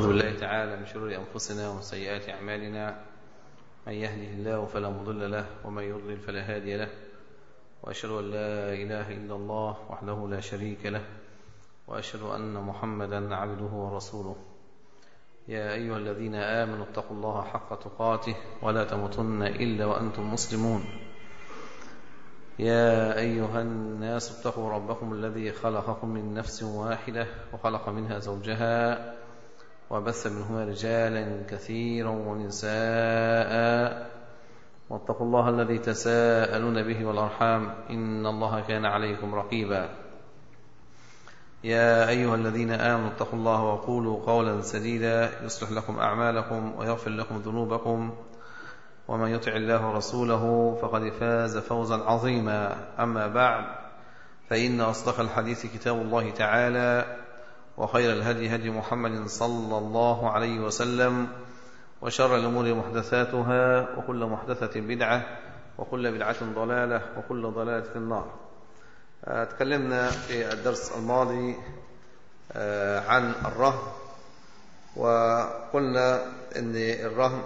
ونعوذ بالله تعالى من شرور أنفسنا ومن سيئات أعمالنا من يهده الله فلا مضل له ومن يضلل فلا هادي له وأشهد أن لا إله إلا الله وحده لا شريك له وأشهد أن محمدا عبده ورسوله يا أيها الذين آمنوا اتقوا الله حق تقاته ولا تموتن إلا وأنتم مسلمون يا أيها الناس اتقوا ربكم الذي خلقكم من نفس واحدة وخلق منها زوجها وبث منهما رجالا كثيرا ونساء واتقوا الله الذي تساءلون به والأرحام إن الله كان عليكم رقيبا يا أيها الذين آمنوا اتقوا الله وقولوا قولا سديدا يصلح لكم أعمالكم ويغفر لكم ذنوبكم ومن يطع الله ورسوله فقد فاز فوزا عظيما أما بعد فإن أصدق الحديث كتاب الله تعالى وخير الهدي هدي محمد صلى الله عليه وسلم وشر الأمور محدثاتها وكل محدثة بدعة وكل بدعة ضلالة وكل ضلالة في النار تكلمنا في الدرس الماضي عن الرهن وقلنا أن الرهن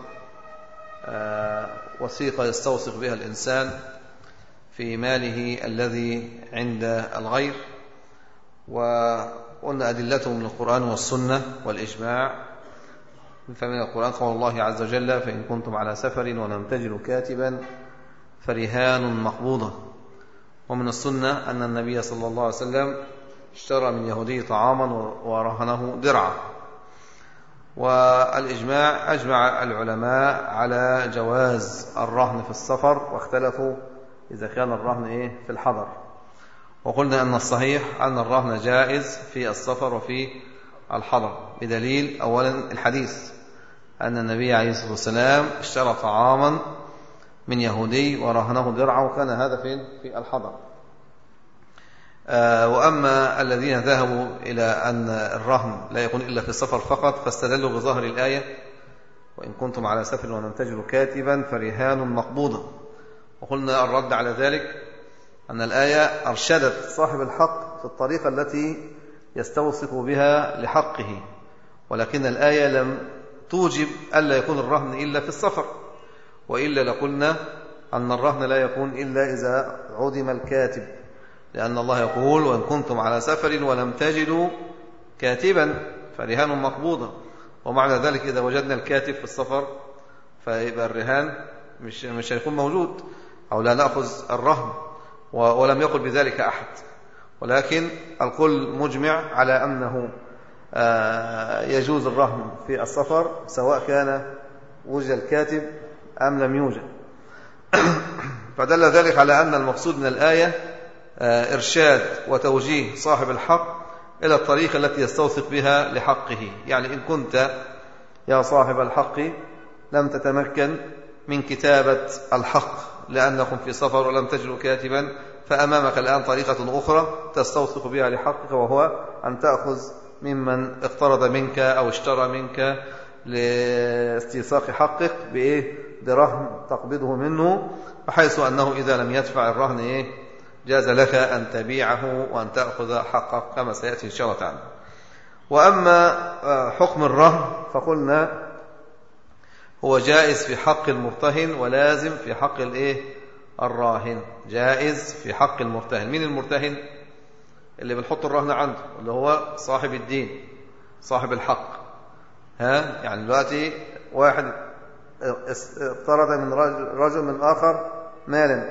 وثيقة يستوثق بها الإنسان في ماله الذي عند الغير وقلنا أدلته من القرآن والسنة والإجماع فمن القرآن قول الله عز وجل فإن كنتم على سفر ولم تجدوا كاتبا فرهان مقبوضة ومن السنة أن النبي صلى الله عليه وسلم اشترى من يهودي طعاما ورهنه درعا والإجماع أجمع العلماء على جواز الرهن في السفر واختلفوا إذا كان الرهن إيه في الحضر وقلنا أن الصحيح أن الرهن جائز في السفر وفي الحضر بدليل أولا الحديث أن النبي عليه الصلاة والسلام اشترى طعاما من يهودي ورهنه درعا وكان هذا فين في الحضر وأما الذين ذهبوا إلى أن الرهن لا يكون إلا في السفر فقط فاستدلوا بظاهر الآية وإن كنتم على سفر ولم تجدوا كاتبا فرهان مقبوضة وقلنا الرد على ذلك أن الآية أرشدت صاحب الحق في الطريقة التي يستوثق بها لحقه ولكن الآية لم توجب ألا يكون الرهن إلا في السفر وإلا لقلنا أن الرهن لا يكون إلا إذا عدم الكاتب لأن الله يقول وإن كنتم على سفر ولم تجدوا كاتبا فرهان مقبوضة ومعنى ذلك إذا وجدنا الكاتب في السفر فيبقى الرهان مش, مش هيكون موجود أو لا نأخذ الرهن ولم يقل بذلك أحد ولكن الكل مجمع على أنه يجوز الرهن في السفر سواء كان وجد الكاتب أم لم يوجد فدل ذلك على أن المقصود من الآية إرشاد وتوجيه صاحب الحق إلى الطريقة التي يستوثق بها لحقه يعني إن كنت يا صاحب الحق لم تتمكن من كتابة الحق لأنكم في سفر ولم تجدوا كاتبا فأمامك الآن طريقة أخرى تستوثق بها لحقك وهو أن تأخذ ممن اقترض منك أو اشترى منك لاستيثاق حقك بإيه؟ برهن تقبضه منه بحيث أنه إذا لم يدفع الرهن إيه؟ جاز لك أن تبيعه وأن تأخذ حقك كما سيأتي إن شاء الله تعالى وأما حكم الرهن فقلنا هو جائز في حق المرتهن ولازم في حق الايه الراهن جائز في حق المرتهن مين المرتهن اللي بنحط الرهن عنده اللي هو صاحب الدين صاحب الحق ها يعني دلوقتي واحد اقترض من رجل, رجل من آخر مالا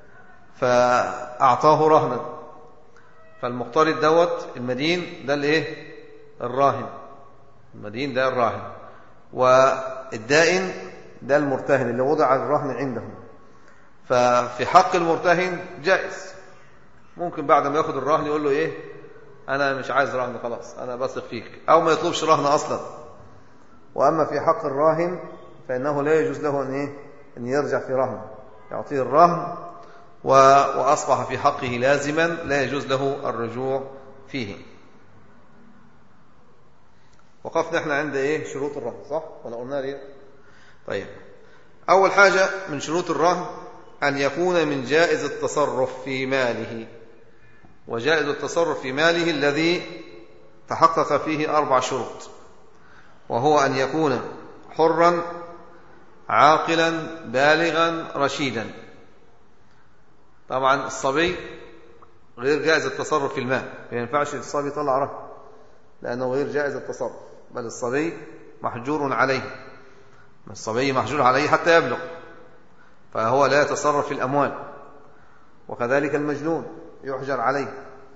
فأعطاه رهنا فالمقترض دوت المدين ده الايه الراهن المدين ده الراهن والدائن ده المرتهن اللي وضع الرهن عنده ففي حق المرتهن جائز ممكن بعد ما ياخد الرهن يقول له ايه انا مش عايز رهن خلاص انا بثق فيك او ما يطلبش رهن اصلا واما في حق الراهن فانه لا يجوز له ان ايه ان يرجع في رهن يعطيه الرهن واصبح في حقه لازما لا يجوز له الرجوع فيه وقفنا احنا عند ايه شروط الرهن صح ولا قلنا ليه طيب اول حاجه من شروط الرهن ان يكون من جائز التصرف في ماله وجائز التصرف في ماله الذي تحقق فيه اربع شروط وهو أن يكون حرا عاقلا بالغا رشيدا طبعا الصبي غير جائز التصرف في المال ما ينفعش الصبي يطلع رهن لأنه غير جائز التصرف بل الصبي محجور عليه الصبي محجور عليه حتى يبلغ فهو لا يتصرف في الأموال وكذلك المجنون يحجر عليه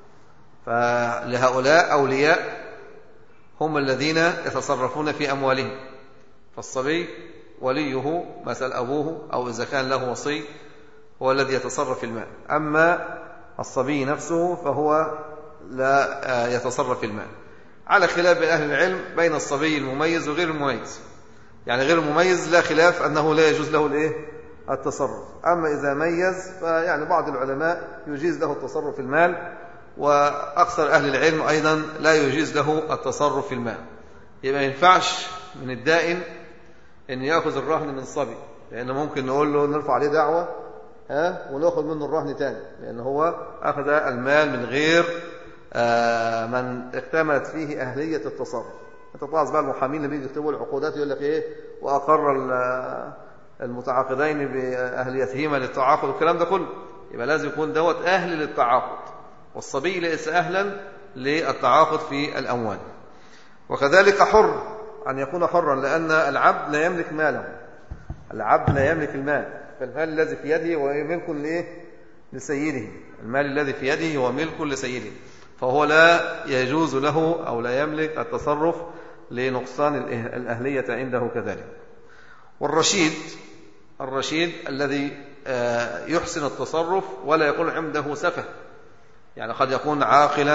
فلهؤلاء أولياء هم الذين يتصرفون في أموالهم فالصبي وليه مثل أبوه أو إذا كان له وصي هو الذي يتصرف في المال أما الصبي نفسه فهو لا يتصرف في المال على خلاف بين أهل العلم بين الصبي المميز وغير المميز يعني غير المميز لا خلاف أنه لا يجوز له الإيه؟ التصرف أما إذا ميز فيعني بعض العلماء يجيز له التصرف في المال وأكثر أهل العلم أيضا لا يجيز له التصرف في المال يبقى ما ينفعش من الدائن أن يأخذ الرهن من صبي لأن ممكن نقول له نرفع عليه دعوة ها وناخذ منه الرهن تاني لأن هو أخذ المال من غير آه من اكتملت فيه أهلية التصرف أنت تلاحظ بقى المحامين اللي بيجي يكتبوا العقودات يقول لك إيه وأقر المتعاقدين بأهليتهما للتعاقد والكلام ده كله يبقى لازم يكون دوت أهل للتعاقد والصبي ليس أهلا للتعاقد في الأموال وكذلك حر أن يكون حرا لأن العبد لا يملك ماله العبد لا يملك المال فالمال الذي في يده هو ملك لإيه؟ لسيده المال الذي في يده هو ملك لسيده فهو لا يجوز له أو لا يملك التصرف لنقصان الأهلية عنده كذلك والرشيد الرشيد الذي يحسن التصرف ولا يكون عنده سفه يعني قد يكون عاقلا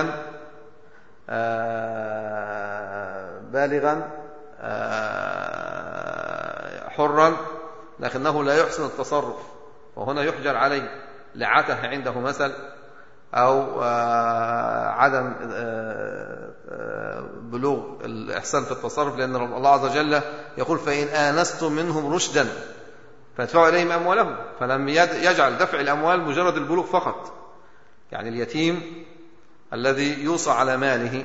بالغا حرا لكنه لا يحسن التصرف وهنا يحجر عليه لعته عنده مثل أو عدم بلوغ الإحسان في التصرف لأن الله عز وجل يقول فإن آنستم منهم رشدا فادفعوا إليهم أموالهم فلم يجعل دفع الأموال مجرد البلوغ فقط يعني اليتيم الذي يوصى على ماله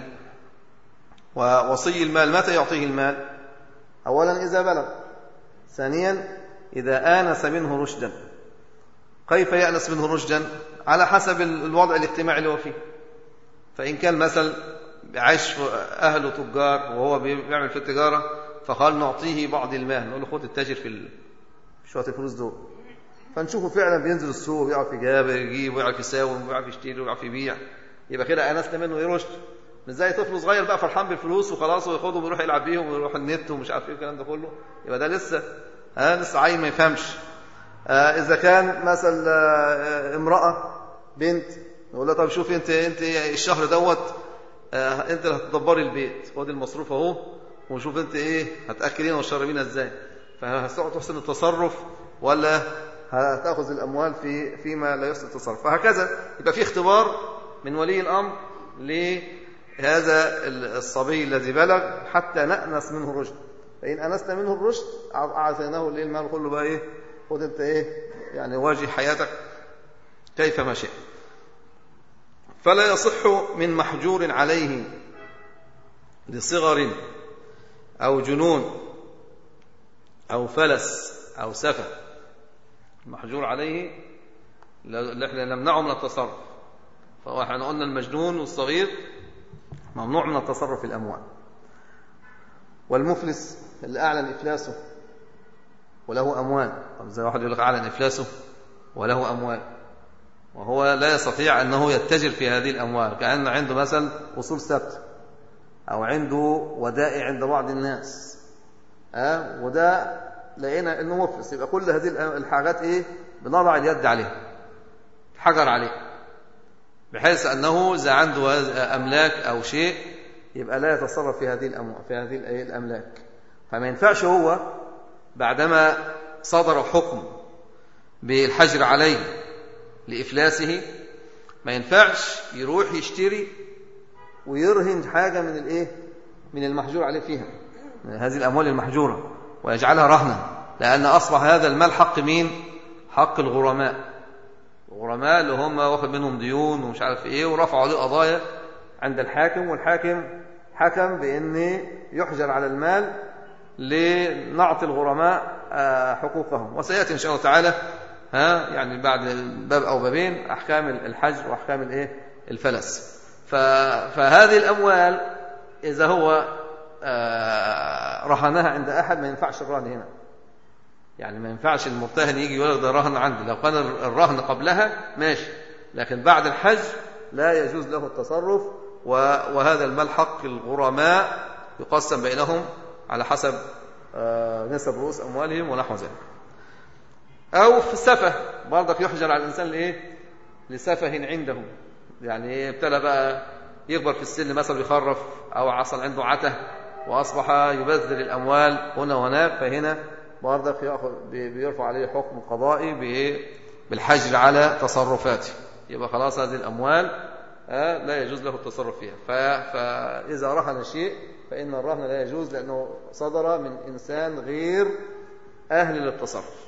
ووصي المال متى يعطيه المال أولا إذا بلغ ثانيا إذا آنس منه رشدا كيف يأنس منه رشدا على حسب الوضع الاجتماعي اللي هو فيه فإن كان مثل عايش أهله تجار وهو بيعمل في التجارة فقال نعطيه بعض المال نقول له خد التاجر في شوية الفلوس دول فنشوفه فعلا بينزل السوق ويعرف يجاب يجيب ويعرف يساوم ويعرف يشتري ويعرف يبيع يبقى كده انسنا منه ايه رشد مش زي طفل صغير بقى فرحان بالفلوس وخلاص وياخدهم ويروح يلعب بيهم ويروح النت ومش عارف ايه الكلام ده كله يبقى ده لسه ها لسه عيل ما يفهمش آه اذا كان مثلا آه امراه بنت نقول لها طب شوفي انت انت الشهر دوت آه انت اللي هتدبري البيت خد المصروف اهو وشوف انت ايه هتاكلينا وتشربينا ازاي فهتقعد تحسن التصرف ولا هتاخذ الاموال في فيما لا يحسن التصرف فهكذا يبقى في اختبار من ولي الامر لهذا الصبي الذي بلغ حتى نأنس منه الرشد فإن أنسنا منه الرشد أعطيناه الليل المال كله بقى إيه خد أنت إيه يعني واجه حياتك كيفما شئت فلا يصح من محجور عليه لصغر أو جنون أو فلس أو سفه المحجور عليه اللي احنا نمنعه من التصرف فهو احنا قلنا المجنون والصغير ممنوع من التصرف في الأموال والمفلس اللي أعلن إفلاسه وله أموال طب زي واحد يقول لك أعلن إفلاسه وله أموال وهو لا يستطيع أنه يتجر في هذه الأموال كأن عنده مثلا أصول ثابته أو عنده ودائع عند بعض الناس أه؟ وده لقينا أنه مفلس يبقى كل هذه الحاجات إيه بنضع اليد عليها حجر عليه بحيث أنه إذا عنده أملاك أو شيء يبقى لا يتصرف في هذه الأموال في هذه الأملاك فما ينفعش هو بعدما صدر حكم بالحجر عليه لإفلاسه ما ينفعش يروح يشتري ويرهن حاجة من الإيه من المحجور عليه فيها من هذه الأموال المحجورة ويجعلها رهنا لأن أصبح هذا المال حق مين حق الغرماء الغرماء اللي هم واخد منهم ديون ومش عارف ايه ورفعوا عليه قضايا عند الحاكم والحاكم حكم بأن يحجر على المال لنعطي الغرماء آه، حقوقهم وسيأتي إن شاء الله تعالى ها يعني بعد باب أو بابين أحكام الحجر وأحكام الإيه الفلس فهذه الأموال إذا هو آه، رهنها عند أحد ما ينفعش الرهن هنا يعني ما ينفعش المرتهن يجي يقول لك ده رهن عندي لو كان الرهن قبلها ماشي لكن بعد الحج لا يجوز له التصرف وهذا المال حق الغرماء يقسم بينهم على حسب آه، نسب رؤوس أموالهم ونحو ذلك أو في السفة برضك يحجر على الإنسان لإيه لسفه عنده يعني إيه ابتلى بقى يكبر في السن مثلا يخرف أو حصل عنده عته وأصبح يبذل الأموال هنا وهناك فهنا برضك يأخذ بيرفع عليه حكم قضائي بالحجر على تصرفاته يبقى خلاص هذه الأموال آه، لا يجوز له التصرف فيها فإذا رهن شيء فإن الرهن لا يجوز لأنه صدر من إنسان غير أهل للتصرف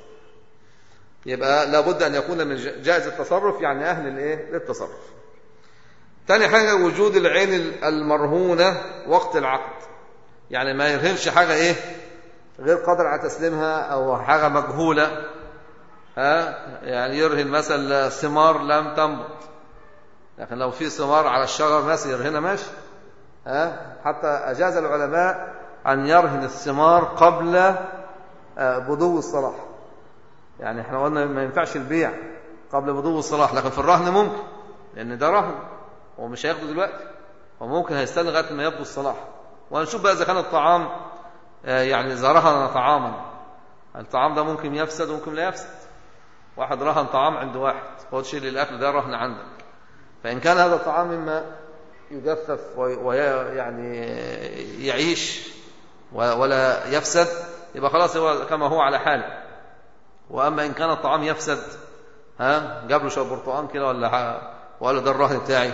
يبقى لابد أن يكون من جائز التصرف يعني أهل الإيه؟ للتصرف تاني حاجة وجود العين المرهونة وقت العقد يعني ما يرهنش حاجة إيه غير قادر على تسليمها أو حاجة مجهولة ها يعني يرهن مثلا ثمار لم تنبت لكن لو في ثمار على الشجر ناس يرهنها ماشي ها حتى أجاز العلماء أن يرهن الثمار قبل آه، بدو الصلاح يعني احنا قلنا ما ينفعش البيع قبل بدو الصلاح لكن في الرهن ممكن لأن ده رهن هو مش هياخده دلوقتي وممكن هيستنى لغاية ما يبدو الصلاح وهنشوف بقى إذا كان الطعام آه، يعني إذا رهن طعاما الطعام ده ممكن يفسد وممكن لا يفسد واحد رهن طعام عند واحد خد شيل الأكل ده رهن عندك فإن كان هذا الطعام مما يجفف ويعني يعيش ولا يفسد يبقى خلاص هو كما هو على حاله وأما إن كان الطعام يفسد ها جاب له شويه برتقان كده ولا وقال له ده الرهن بتاعي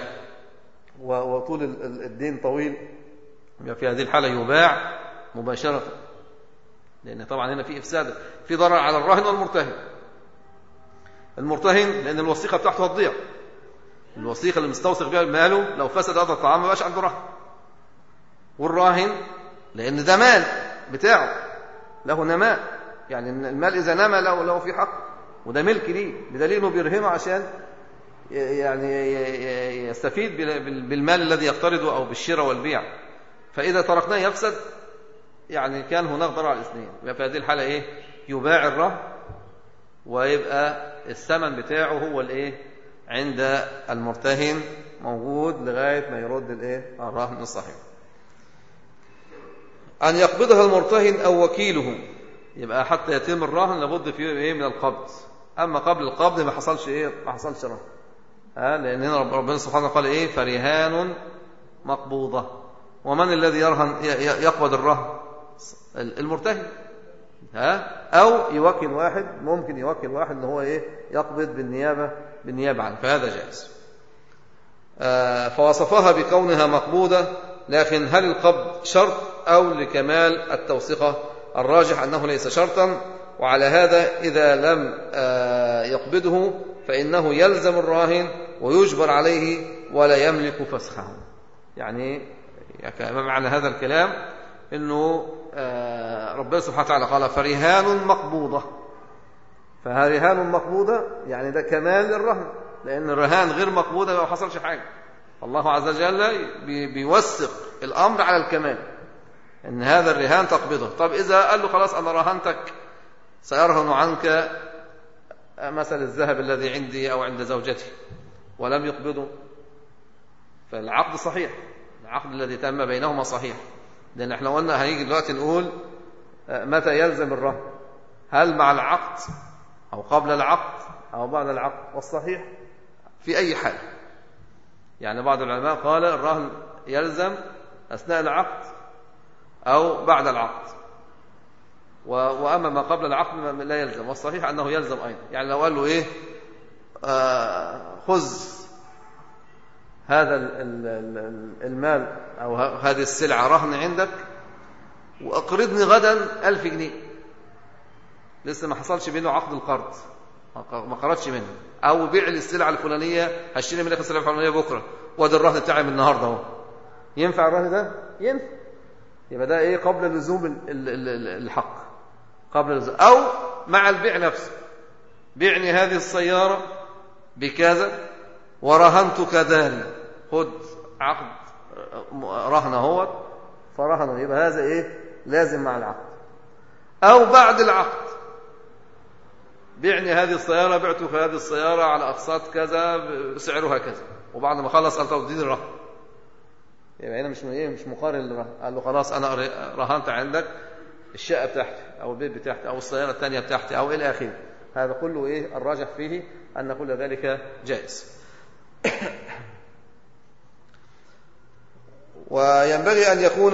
وطول الدين طويل في هذه الحالة يباع مباشرة لأن طبعا هنا في إفساد في ضرر على الراهن والمرتهن المرتهن لأن الوثيقة بتاعته هتضيع الوثيقة اللي مستوثق بها ماله لو فسد هذا الطعام ما بقاش عنده رهن والراهن لأن ده مال بتاعه له نماء يعني المال إذا نمى له له في حق وده ملك ليه بدليل انه بيرهنه عشان يعني يستفيد بالمال الذي يقترضه أو بالشراء والبيع فإذا تركناه يفسد يعني كان هناك ضرر على الاثنين يبقى في هذه الحالة إيه يباع الرهن ويبقى الثمن بتاعه هو الإيه عند المرتهن موجود لغاية ما يرد الإيه الرهن الصحيح أن يقبضها المرتهن أو وكيله يبقى حتى يتم الرهن لابد فيه إيه من القبض أما قبل القبض ما حصلش إيه ما حصلش رهن ها لأن هنا ربنا سبحانه قال إيه فرهان مقبوضة ومن الذي يرهن يقبض الرهن المرتهن ها أو يوكل واحد ممكن يوكل واحد ان هو إيه يقبض بالنيابة بالنيابة عنه فهذا جائز آه فوصفها بكونها مقبوضة لكن هل القبض شرط أو لكمال التوثقة الراجح أنه ليس شرطا وعلى هذا إذا لم آه يقبضه فإنه يلزم الراهن ويجبر عليه ولا يملك فسخه يعني ما معنى هذا الكلام أنه آه، ربنا سبحانه وتعالى قال فرهان مقبوضة فرهان مقبوضة يعني ده كمال الرهن لأن الرهان غير مقبوضة ما حصلش حاجة الله عز وجل بيوثق الأمر على الكمال إن هذا الرهان تقبضه طب إذا قال له خلاص أنا رهنتك سيرهن عنك مثل الذهب الذي عندي أو عند زوجتي ولم يقبضه فالعقد صحيح العقد الذي تم بينهما صحيح لأن احنا قلنا هنيجي دلوقتي نقول آه، متى يلزم الرهن هل مع العقد أو قبل العقد أو بعد العقد والصحيح في أي حال يعني بعض العلماء قال الرهن يلزم أثناء العقد أو بعد العقد وأما ما قبل العقد لا يلزم والصحيح أنه يلزم أيضا يعني لو قال له إيه آه خذ هذا المال أو هذه السلعة رهن عندك وأقرضني غدا ألف جنيه لسه ما حصلش بينه عقد القرض ما قرضش منه أو بيع لي السلعة الفلانية هشتري منك السلعة الفلانية بكرة وادي الرهن بتاعي من النهاردة اهو ينفع الرهن ده ينفع يبقى ده ايه قبل لزوم الحق قبل لزوم او مع البيع نفسه بعني هذه السيارة بكذا ورهنتك ذلك خد عقد رهن اهوت فرهنه يبقى هذا ايه لازم مع العقد او بعد العقد بعني هذه السيارة بعتك هذه السيارة على أقساط كذا سعرها كذا وبعد ما خلص قال طب اديني الرهن يبقى هنا مش ايه مش مقارن للرهن قال له خلاص انا رهنت عندك الشقه بتاعتي او البيت بتاعتي او السياره الثانيه بتاعتي او الى اخره هذا كله ايه الراجح فيه ان كل ذلك جائز وينبغي ان يكون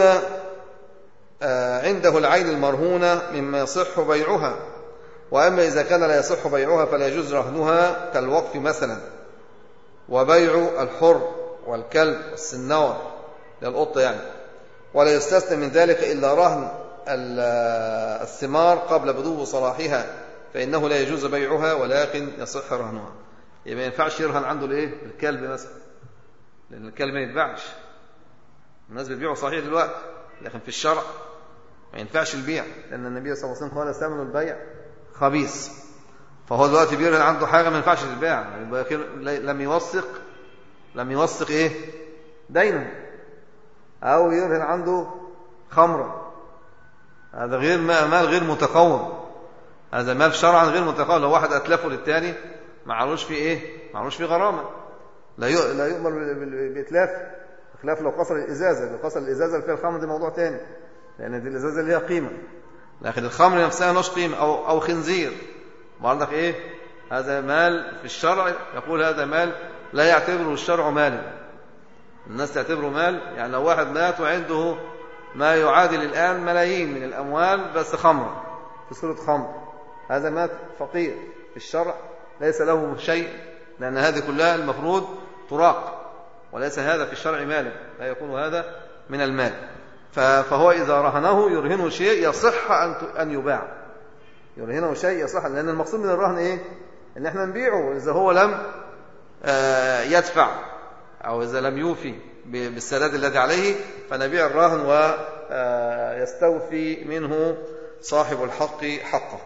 عنده العين المرهونة مما يصح بيعها وأما إذا كان لا يصح بيعها فلا يجوز رهنها كالوقف مثلا وبيع الحر والكلب والسنور للقطة يعني ولا يستثنى من ذلك إلا رهن الثمار قبل بدو صلاحها فإنه لا يجوز بيعها ولكن يصح رهنها يعني ما ينفعش يرهن عنده الايه الكلب مثلا لأن الكلب ما يتباعش الناس بتبيعه صحيح دلوقتي لكن في الشرع ما ينفعش البيع لأن النبي صلى الله عليه وسلم قال ثمن البيع خبيث فهو دلوقتي بيرهن عنده حاجة ما ينفعش تتباع لم يوثق لم يوثق ايه دينا او يرهن عنده خمرة هذا غير مال غير متقوم هذا مال شرعا غير متقوم لو واحد اتلفه للتاني ما عروش فيه ايه ما عروش فيه غرامة لا لا يؤمر بإتلاف خلاف لو كسر الإزازة لو كسر الإزازة اللي فيها الخمر دي موضوع تاني لأن دي الإزازة ليها قيمة لكن الخمر نفسها مش قيمة أو أو خنزير برضك إيه هذا مال في الشرع يقول هذا مال لا يعتبره الشرع مالا الناس تعتبره مال يعني لو واحد مات وعنده ما يعادل الآن ملايين من الأموال بس خمر في صورة خمر هذا مات فقير في الشرع ليس له شيء لأن هذه كلها المفروض تراق وليس هذا في الشرع مالا لا يكون هذا من المال فهو إذا رهنه يرهنه شيء يصح أن يباع يرهنه شيء يصح لأن المقصود من الرهن إيه إن إحنا نبيعه إذا هو لم يدفع أو إذا لم يوفي بالسداد الذي عليه فنبيع الرهن ويستوفي منه صاحب الحق حقه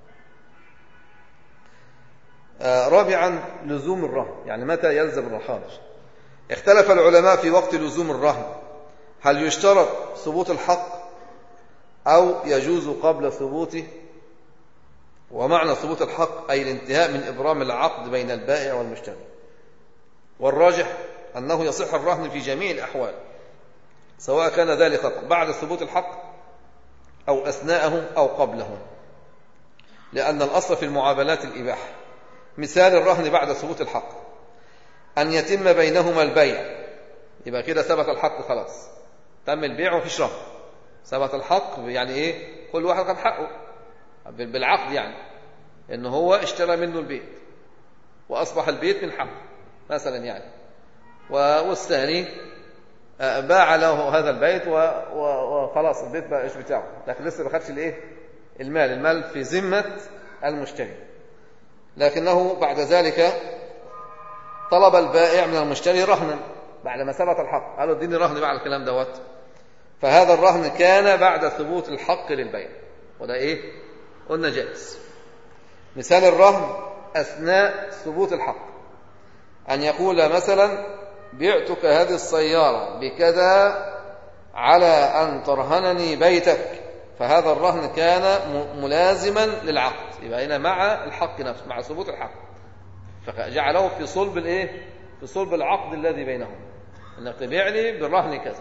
رابعا لزوم الرهن يعني متى يلزم الرهان اختلف العلماء في وقت لزوم الرهن هل يشترط ثبوت الحق أو يجوز قبل ثبوته ومعنى ثبوت الحق أي الانتهاء من إبرام العقد بين البائع والمشتري والراجح أنه يصح الرهن في جميع الأحوال سواء كان ذلك بعد ثبوت الحق أو أثناءه أو قبله لأن الأصل في المعاملات الإباحة مثال الرهن بعد ثبوت الحق أن يتم بينهما البيع يبقى كده ثبت الحق خلاص تم البيع ومفيش رهن ثبت الحق يعني إيه كل واحد خد حقه بالعقد يعني إن هو اشترى منه البيت وأصبح البيت من حقه مثلا يعني والثاني باع له هذا البيت وخلاص البيت بقى ايش بتاعه لكن لسه ما خدش الايه المال المال في ذمه المشتري لكنه بعد ذلك طلب البائع من المشتري رهنا بعد ما ثبت الحق قالوا اديني رهن بقى على الكلام دوت فهذا الرهن كان بعد ثبوت الحق للبيع وده ايه قلنا جائز مثال الرهن اثناء ثبوت الحق أن يقول مثلا بعتك هذه السيارة بكذا على أن ترهنني بيتك فهذا الرهن كان ملازما للعقد يبقى هنا مع الحق نفسه مع ثبوت الحق فجعله في صلب الايه في صلب العقد الذي بينهم انك تبيعني بالرهن كذا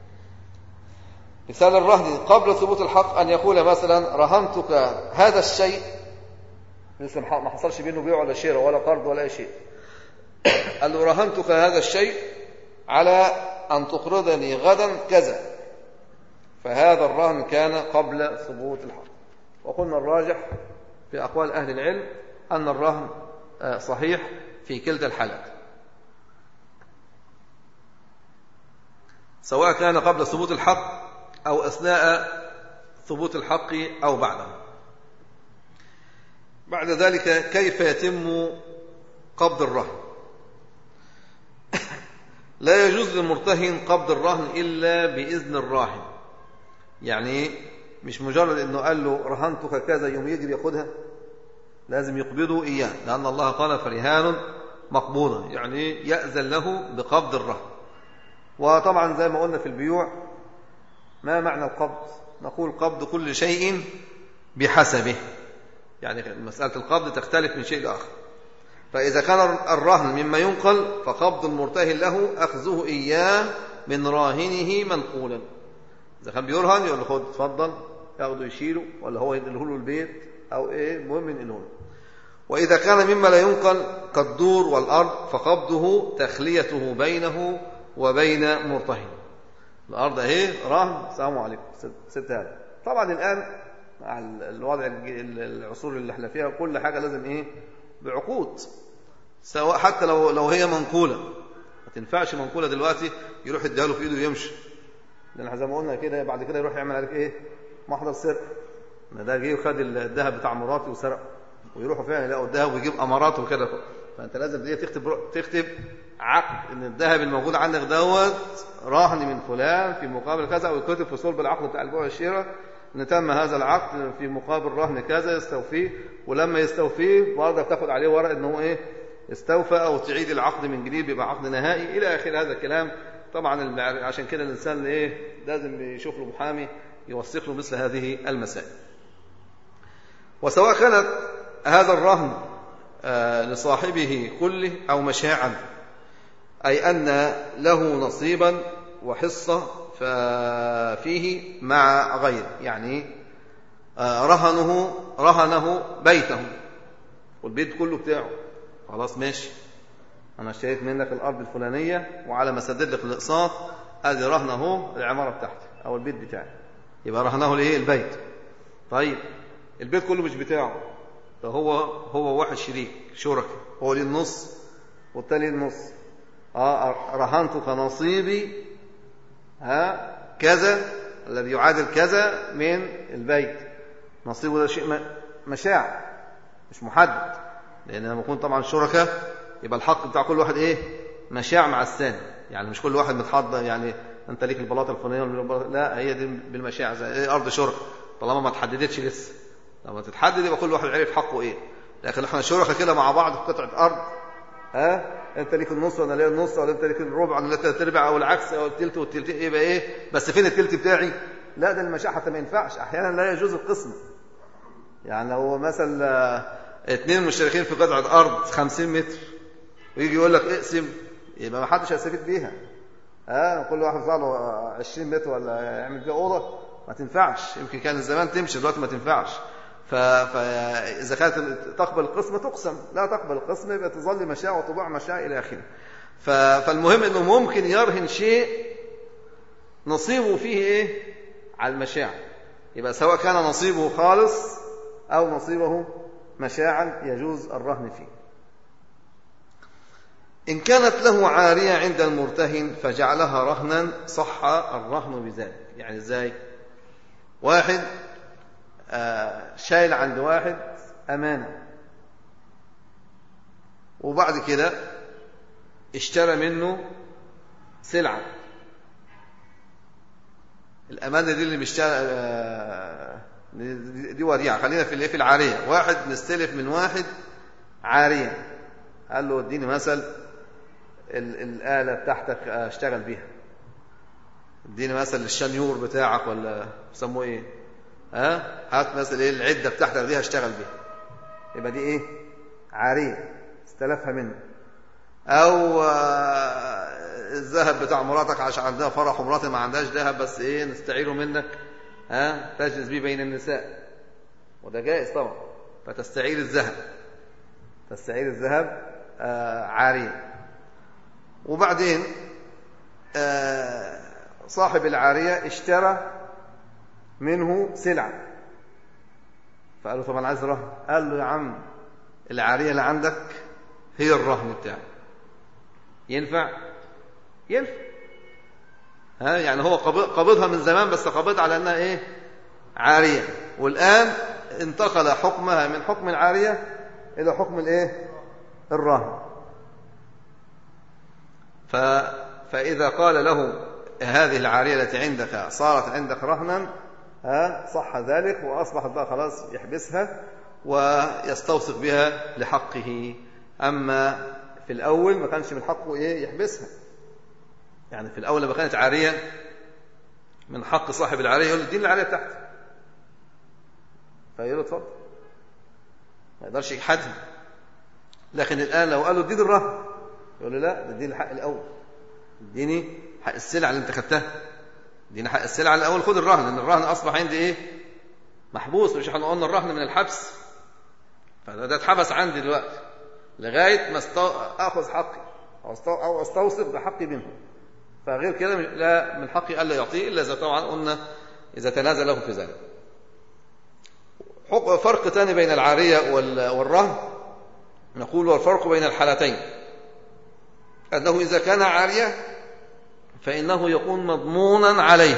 مثال الرهن قبل ثبوت الحق ان يقول مثلا رهنتك هذا الشيء لسه ما حصلش بينه بيع ولا شراء ولا قرض ولا اي شيء قال له رهنتك هذا الشيء على أن تقرضني غدا كذا فهذا الرهن كان قبل ثبوت الحق وقلنا الراجح في أقوال أهل العلم أن الرهن صحيح في كلتا الحالات سواء كان قبل ثبوت الحق أو أثناء ثبوت الحق أو بعده بعد ذلك كيف يتم قبض الرهن لا يجوز للمرتهن قبض الرهن إلا بإذن الراهن يعني مش مجرد أنه قال له رهنتك كذا يوم يجري ياخدها لازم يقبضه إياه لأن الله قال فرهان مقبوضة يعني يأذن له بقبض الرهن وطبعا زي ما قلنا في البيوع ما معنى القبض نقول قبض كل شيء بحسبه يعني مسألة القبض تختلف من شيء لآخر فإذا كان الرهن مما ينقل فقبض المرتهن له أخذه إياه من راهنه منقولا إذا كان بيرهن يقول له خد اتفضل ياخده يشيله ولا هو ينقله له البيت أو إيه المهم ينقله له وإذا كان مما لا ينقل كالدور والأرض فقبضه تخليته بينه وبين مرتهن الأرض أهي رهن السلام عليكم سبتها له طبعا الآن مع الوضع العصور اللي احنا فيها كل حاجة لازم إيه بعقود سواء حتى لو لو هي منقولة ما تنفعش منقولة دلوقتي يروح يديها له في إيده ويمشي لأن زي ما قلنا كده بعد كده يروح يعمل عليك إيه محضر سرقة ما ده جه وخد الذهب بتاع مراتي وسرق ويروحوا فعلا يلاقوا الذهب ويجيب امارات وكده فانت لازم دي تكتب تكتب عقد ان الذهب الموجود عندك دوت رهن من فلان في مقابل كذا ويكتب في صلب العقد بتاع البيع والشراء ان تم هذا العقد في مقابل رهن كذا يستوفيه ولما يستوفيه برضه تاخد عليه ورق ان هو ايه استوفى او تعيد العقد من جديد بيبقى عقد نهائي الى اخر هذا الكلام طبعا عشان كده الانسان ايه لازم يشوف له محامي يوثق له مثل هذه المسائل وسواء كانت هذا الرهن لصاحبه كله أو مشاعا أي أن له نصيبا وحصة فيه مع غيره يعني رهنه رهنه بيته والبيت كله بتاعه خلاص ماشي أنا اشتريت منك الأرض الفلانية وعلى ما سدد لك الإقساط أدي رهنه العمارة بتاعتي أو البيت بتاعي يبقى رهنه لإيه البيت طيب البيت كله مش بتاعه فهو هو واحد شريك شركاء هو ليه النص والتاني النص اه رهنتك نصيبي ها كذا الذي يعادل كذا من البيت نصيبه ده شيء مشاع مش محدد لان لما يكون طبعا شركاء يبقى الحق بتاع كل واحد ايه مشاع مع الثاني يعني مش كل واحد متحضر يعني انت ليك البلاطه الفلانيه لا هي دي بالمشاع زي ايه ارض شركاء طالما ما تحددتش لسه لما تتحدد يبقى كل واحد عرف حقه ايه لكن احنا شركاء كده مع بعض في قطعه ارض ها انت ليك النص وانا ليا النص ولا انت ليك الربع وانا ثلاث ارباع او العكس او الثلث والثلثين يبقى ايه بس فين الثلث بتاعي لا ده المشاحه حتى ما ينفعش احيانا لا يجوز القسم يعني لو مثلا اثنين مشتركين في قطعه ارض 50 متر ويجي يقول لك اقسم يبقى ما حدش هيستفيد بيها ها كل واحد يطلع له 20 متر ولا يعمل فيها اوضه ما تنفعش يمكن كان زمان تمشي دلوقتي ما تنفعش فإذا كانت تقبل القسم تقسم لا تقبل القسم يبقى تظل مشاع وطباع مشاع إلى آخره فالمهم أنه ممكن يرهن شيء نصيبه فيه إيه على المشاع يبقى سواء كان نصيبه خالص أو نصيبه مشاعا يجوز الرهن فيه إن كانت له عارية عند المرتهن فجعلها رهنا صح الرهن بذلك يعني إزاي واحد شايل عند واحد أمانة وبعد كده اشترى منه سلعة الأمانة دي اللي مشترى دي وديعة خلينا في في العارية واحد مستلف من واحد عارية قال له اديني مثل الآلة بتاعتك اشتغل بيها اديني مثل الشنيور بتاعك ولا بيسموه ايه ها هات مثلا ايه العده بتاعتك دي هشتغل بيها يبقى دي ايه عاريه استلفها منه او الذهب بتاع مراتك عشان عندها فرح ومراتي ما عندهاش ذهب بس ايه نستعيره منك ها تجلس بيه بين النساء وده جائز طبعا فتستعير الذهب تستعير الذهب آه عاريه وبعدين آه صاحب العاريه اشترى منه سلعة فقال له طب انا عايز رهن قال له يا عم العارية اللي عندك هي الرهن بتاعي ينفع ينفع ها يعني هو قبضها من زمان بس قبضها على انها ايه عارية والآن انتقل حكمها من حكم العارية إلى حكم الايه الرهن ف فإذا قال له هذه العارية التي عندك صارت عندك رهنا ها صح ذلك وأصبحت بقى خلاص يحبسها ويستوثق بها لحقه أما في الأول ما كانش من حقه إيه يحبسها يعني في الأول لما كانت عارية من حق صاحب العارية يقول له اديني العارية بتاعتي فيقول له اتفضل ما يقدرش يجحدها لكن الآن لو قال له اديني الرهن يقول له لا ده اديني الحق الأول اديني حق السلعة اللي انت خدتها اديني حق السلعة الأول خد الرهن لأن الرهن أصبح عندي إيه محبوس مش احنا قلنا الرهن من الحبس فده ده اتحبس عندي دلوقتي لغاية ما استو... آخذ حقي أو, استو... أو أستوثق بحقي منه فغير كده لا من حقي ألا يعطيه إلا إذا طبعا قلنا إذا تنازل له في ذلك فرق ثاني بين العارية والرهن نقول والفرق بين الحالتين أنه إذا كان عارية فإنه يكون مضمونا عليه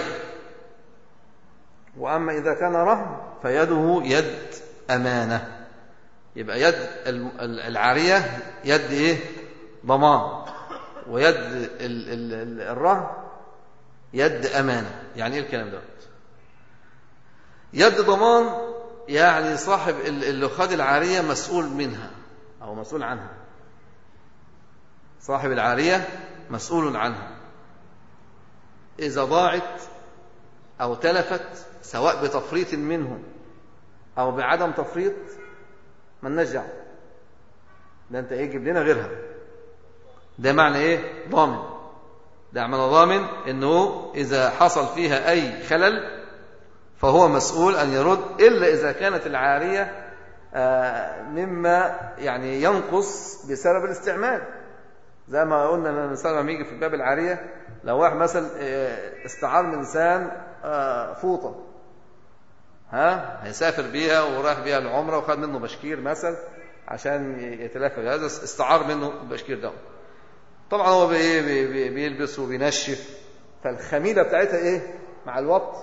وأما إذا كان رهن فيده يد أمانة يبقى يد العارية يد إيه ضمان ويد الرهن يد أمانة يعني إيه الكلام ده يد ضمان يعني صاحب اللي خد العارية مسؤول منها أو مسؤول عنها صاحب العارية مسؤول عنها إذا ضاعت أو تلفت سواء بتفريط منه أو بعدم تفريط ما نرجع ده أنت إيه جيب لنا غيرها ده معنى إيه ضامن ده معنى ضامن إنه إذا حصل فيها أي خلل فهو مسؤول أن يرد إلا إذا كانت العارية مما يعني ينقص بسبب الاستعمال زي ما قلنا مثلا لما يجي في باب العارية لو واحد مثلا استعار من انسان فوطة ها هيسافر بيها وراح بيها العمرة وخد منه بشكير مثلا عشان يتلافى هذا استعار منه البشكير ده طبعا هو بيلبس وبينشف فالخميلة بتاعتها ايه مع الوقت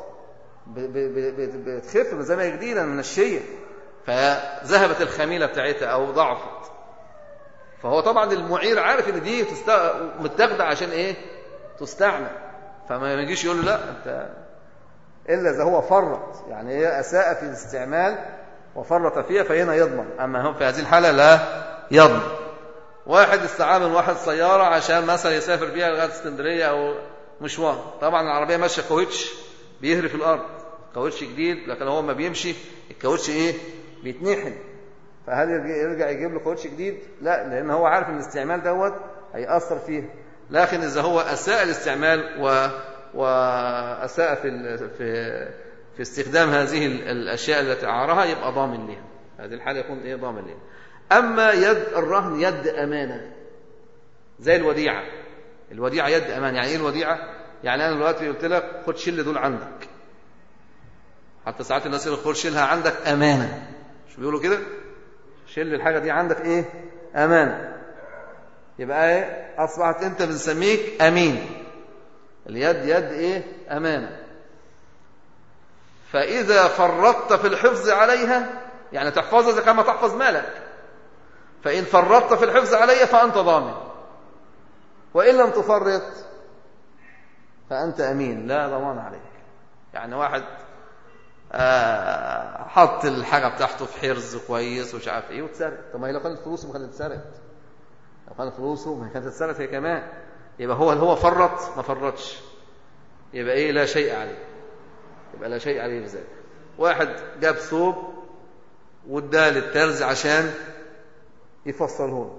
بتخف زي ما جديدة من الشيء فذهبت الخميلة بتاعتها أو ضعفت فهو طبعا المعير عارف ان دي تست... متاخده عشان ايه تستعمل فما يجيش يقول له لا انت الا اذا هو فرط يعني هي اساء في الاستعمال وفرط فيها فهنا يضمن اما هو في هذه الحاله لا يضمن واحد استعان من واحد سياره عشان مثلا يسافر بيها لغايه اسكندريه او مشوار طبعا العربيه ماشيه كاوتش بيهري في الارض كاوتش جديد لكن هو ما بيمشي الكاوتش ايه بيتنحن فهل يرجع يجيب له كاوتش جديد لا لان هو عارف ان الاستعمال دوت هيأثر فيه لكن اذا هو اساء الاستعمال و واساء في في في استخدام هذه الاشياء التي اعارها يبقى ضامن لها هذه الحاله يكون ايه ضامن لها اما يد الرهن يد امانه زي الوديعه الوديعه يد امانه يعني ايه الوديعه يعني انا دلوقتي قلت لك خد شيل دول عندك حتى ساعات الناس يقول خد شيلها عندك امانه مش بيقولوا كده شيل الحاجة دي عندك ايه امان يبقى ايه اصبحت انت بنسميك امين اليد يد ايه امانة فاذا فرطت في الحفظ عليها يعني تحفظها كما تحفظ مالك فان فرطت في الحفظ عليها فانت ضامن وان لم تفرط فانت امين لا ضمان عليك يعني واحد آه حط الحاجه بتاعته في حرز كويس ومش عارف ايه واتسرق طب ما هي لو كانت فلوسه ما كانت اتسرقت لو كانت فلوسه ما كانت اتسرقت هي كمان يبقى هو اللي هو فرط ما فرطش يبقى ايه لا شيء عليه يبقى لا شيء عليه في ذلك واحد جاب ثوب واداه للترز عشان يفصله له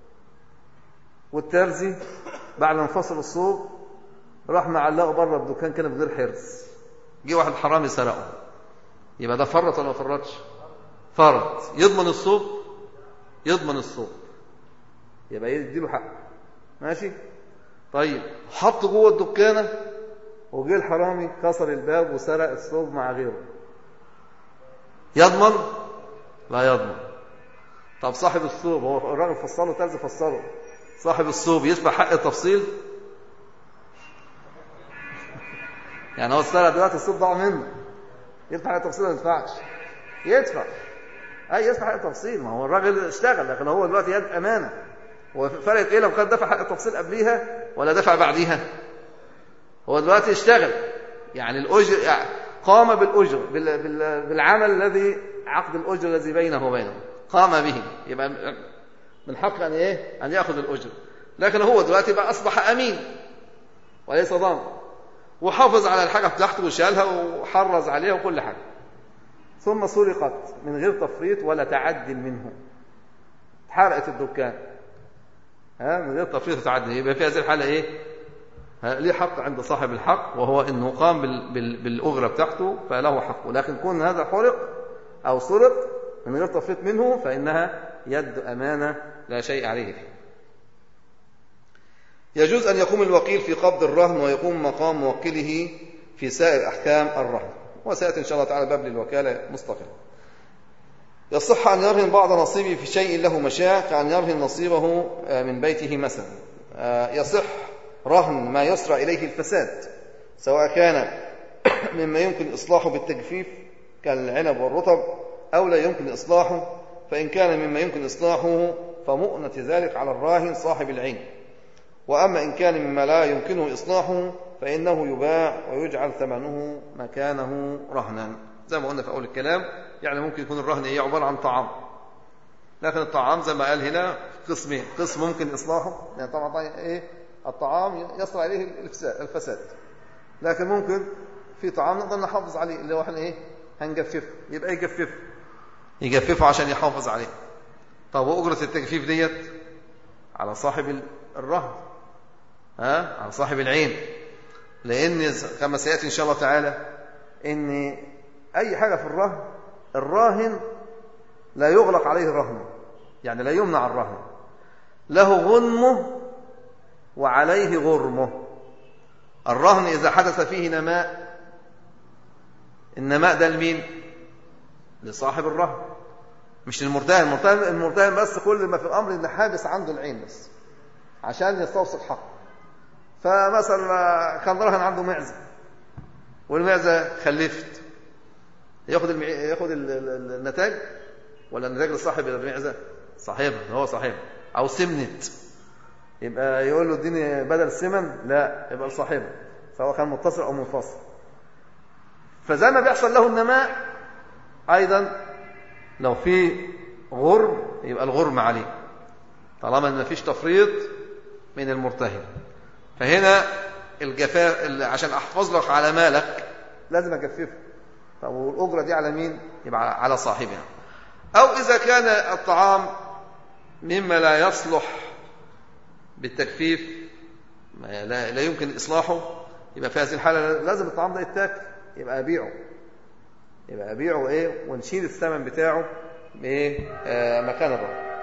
والترزي بعد ما فصل الثوب راح معلقه بره الدكان كان بغير حرز جه واحد حرامي سرقه يبقى ده فرط ولا ما فرطش فرط يضمن الصوب يضمن الصوب يبقى يديله حق ماشي طيب حط جوه الدكانه وجه الحرامي كسر الباب وسرق الصوب مع غيره يضمن لا يضمن طب صاحب الصوب هو الراجل فصله تلز فصله صاحب الصوب يدفع حق التفصيل يعني هو السرق دلوقتي الصوب ضاع منه يدفع حق التفصيل ولا ما يدفعش يدفع اي يدفع حق التفصيل ما هو الراجل اشتغل لكن هو دلوقتي يد امانه هو فرقت ايه لو كان دفع حق التفصيل قبليها ولا دفع بعديها هو دلوقتي اشتغل يعني الأجر يعني قام بالأجر بال- بال- بالعمل الذي عقد الأجر الذي بينه وبينه قام به يبقى من حق أن إيه أن يأخذ الأجر لكن هو دلوقتي بقى أصبح أمين وليس ضامن وحافظ على الحاجة بتاعته وشالها وحرز عليها وكل حاجة ثم سرقت من غير تفريط ولا تعد منه اتحرقت الدكان ها من غير تفريط وتعدي يبقى في هذه الحالة إيه ها، ليه حق عند صاحب الحق وهو انه قام بال- بال- بالاجره بتاعته فله حقه لكن كون هذا حرق او سرق من غير تفريط منه فانها يد امانه لا شيء عليه فيه يجوز ان يقوم الوكيل في قبض الرهن ويقوم مقام موكله في سائر احكام الرهن وسياتي ان شاء الله تعالى باب للوكاله مستقل يصح أن يرهن بعض نصيبه في شيء له مشاع كأن يرهن نصيبه آه، من بيته مثلا آه، يصح رهن ما يسرع إليه الفساد سواء كان مما يمكن إصلاحه بالتجفيف كالعنب والرطب أو لا يمكن إصلاحه فإن كان مما يمكن إصلاحه فمؤنة ذلك على الراهن صاحب العين وأما إن كان مما لا يمكنه إصلاحه فإنه يباع ويجعل ثمنه مكانه رهنا زي ما قلنا في أول الكلام يعني ممكن يكون الرهن إيه عبارة عن طعام لكن الطعام زي ما قال هنا قسمين قسم ممكن إصلاحه يعني طبعا طبعاً إيه الطعام يصل إليه الفساد- الفساد لكن ممكن في طعام نقدر نحافظ عليه اللي هو احنا إيه هنجففه يبقى يجففه يجففه عشان يحافظ عليه طب وأجرة التجفيف ديت على صاحب ال- الرهن ها على صاحب العين لأن ز- كما سيأتي إن شاء الله تعالى إن أي حاجة في الرهن الراهن لا يغلق عليه الرهن يعني لا يمنع الرهن له غنمه وعليه غرمه الرهن إذا حدث فيه نماء النماء ده لمين لصاحب الرهن مش للمرتهن المرتهن المرتهن بس كل ما في الأمر إن حابس عنده العين بس عشان يستوصل حقه فمثلا كان راهن عنده معزة والمعزة خلفت ياخد المع... ياخد ال- ال- النتاج ولا النتاج لصاحب المعزة صاحبها هو صاحبها أو سمنت يبقى يقول له اديني بدل السمن لا يبقى لصاحبها سواء كان متصل أو منفصل فزي ما بيحصل له النماء أيضا لو في غرم يبقى الغرم عليه طالما ما فيش تفريط من المرتهن فهنا الجفاف ال- عشان احفظ لك على مالك لازم اجففه طب والاجره دي على مين يبقى على صاحبها او اذا كان الطعام مما لا يصلح بالتجفيف ما لا, لا يمكن اصلاحه يبقى في هذه الحاله لازم الطعام ده يتاكل يبقى ابيعه يبقى ابيعه ايه ونشيل الثمن بتاعه بايه آه مكان الرهن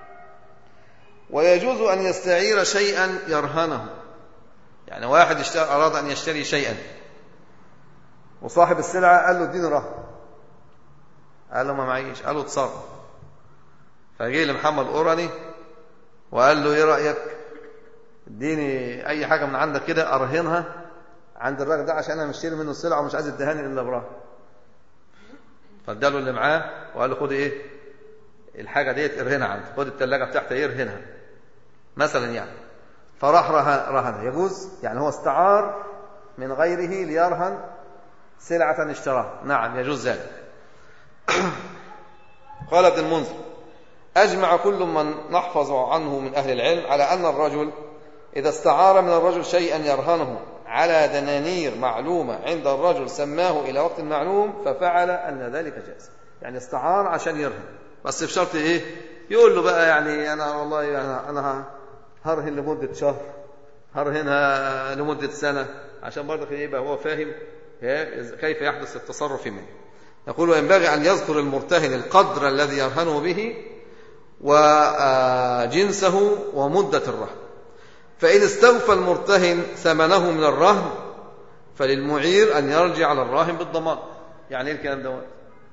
ويجوز أن يستعير شيئا يرهنه يعني واحد اشترى أراد أن يشتري شيئا وصاحب السلعة قال له اديني رهن قال له ما معيش قال له اتصرف فجه لمحمد أوراني وقال له ايه رأيك اديني أي حاجة من عندك كده أرهنها عند الراجل ده عشان أنا مشتري منه السلعة ومش عايز ادهاني إلا برهن فاداله اللي معاه وقال له خد ايه الحاجة ديت ارهنها عندي خد الثلاجة بتاعتي ايه ارهنها مثلا يعني فراح رهن رهن يجوز يعني هو استعار من غيره ليرهن سلعة اشتراها نعم يجوز ذلك قال ابن المنذر أجمع كل من نحفظ عنه من أهل العلم على أن الرجل إذا استعار من الرجل شيئا يرهنه على دنانير معلومة عند الرجل سماه إلى وقت معلوم ففعل أن ذلك جائز يعني استعار عشان يرهن بس بشرط إيه يقول له بقى يعني أنا والله أنا, أنا هرهن لمدة شهر هرهنها لمدة سنة عشان برضه يبقى هو فاهم كيف يحدث التصرف منه يقول وينبغي أن يذكر المرتهن القدر الذي يرهنه به وجنسه ومدة الرهن فإن استوفى المرتهن ثمنه من الرهن فللمعير أن يرجع على الراهن بالضمان يعني ايه الكلام دوت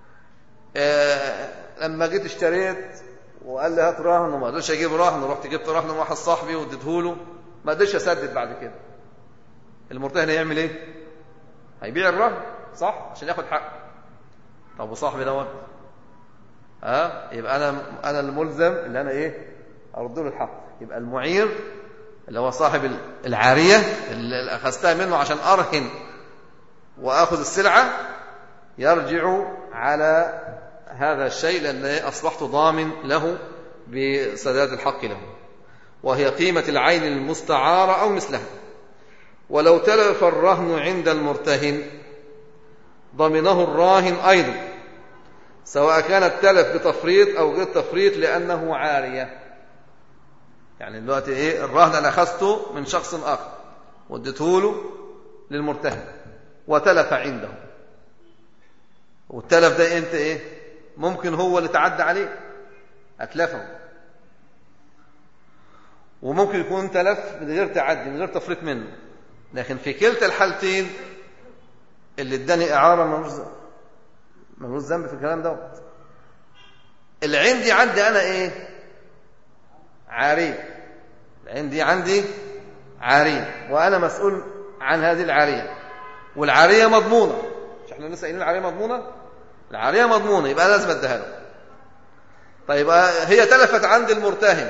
آه لما جيت اشتريت وقال لي هات رهن وما قدرش اجيب رهن رحت جبت رهن من واحد صاحبي واديته له ما قدرش اسدد بعد كده المرتهن هيعمل ايه هيبيع الرهن صح عشان ياخد حقه طب وصاحبي دوت ها أه؟ يبقى انا انا الملزم اللي انا ايه ارد له الحق يبقى المعير اللي هو صاحب العارية اللي أخذتها منه عشان أرهن وآخذ السلعة يرجع على هذا الشيء لأن أصبحت ضامن له بسداد الحق له وهي قيمة العين المستعارة أو مثلها ولو تلف الرهن عند المرتهن ضمنه الراهن أيضا سواء كان التلف بتفريط أو غير تفريط لأنه عارية يعني دلوقتي إيه الرهن أنا أخذته من شخص آخر واديته له للمرتهن وتلف عنده والتلف ده أنت إيه ممكن هو اللي تعدى عليه أتلفه وممكن يكون تلف من غير تعدي من غير تفريط منه لكن في كلتا الحالتين اللي اداني اعاره ملوش ملوش ذنب في الكلام دوت العين دي عندي انا ايه عاريه العين دي عندي عاريه وانا مسؤول عن هذه العاريه والعاريه مضمونه مش احنا لسه قايلين العاريه مضمونه العاريه مضمونه يبقى لازم اديها له طيب هي تلفت عند المرتهن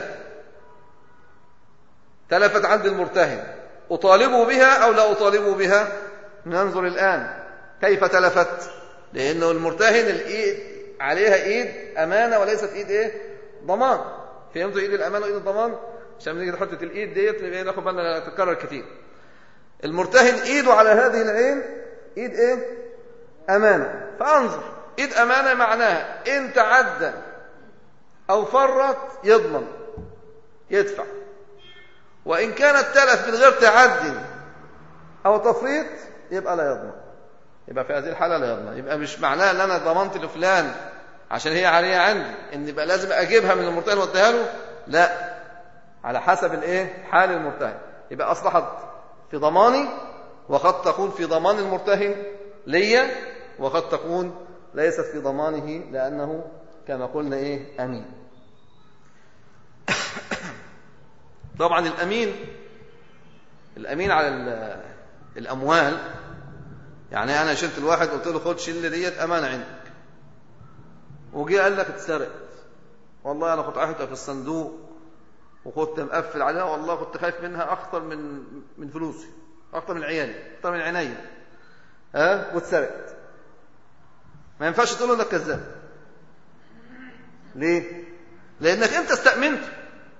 تلفت عند المرتهن أطالبه بها أو لا أطالبه بها ننظر الآن كيف تلفت لأنه المرتهن الإيد عليها إيد أمانة وليست إيد إيه ضمان فهمتوا إيد الأمانة وإيد الضمان عشان نيجي نحط الإيد ديت ناخد بالنا تتكرر كتير المرتهن إيده على هذه العين إيد إيه أمانة فأنظر إيد أمانة معناها إن تعدى أو فرط يضمن يدفع وإن كانت تلف من غير تعد أو تفريط يبقى لا يضمن يبقى في هذه الحالة لا يضمن يبقى مش معناه أن أنا ضمنت لفلان عشان هي عارية عندي إن يبقى لازم أجيبها من المرتهن وأديها له لا على حسب الإيه حال المرتهن يبقى أصبحت في ضماني وقد تكون في ضمان المرتهن ليا وقد تكون ليست في ضمانه لأنه كما قلنا إيه أمين طبعا الأمين الأمين على الأموال يعني أنا شلت الواحد قلت له خد شيل ديت أمانة عندك وجي قال لك اتسرقت والله أنا كنت عاهدها في الصندوق وكنت مقفل عليها والله كنت خايف منها أكثر من من فلوسي أكثر من عيالي أكثر من عيني ها واتسرقت ما ينفعش تقول له انك كذاب ليه لانك انت استأمنته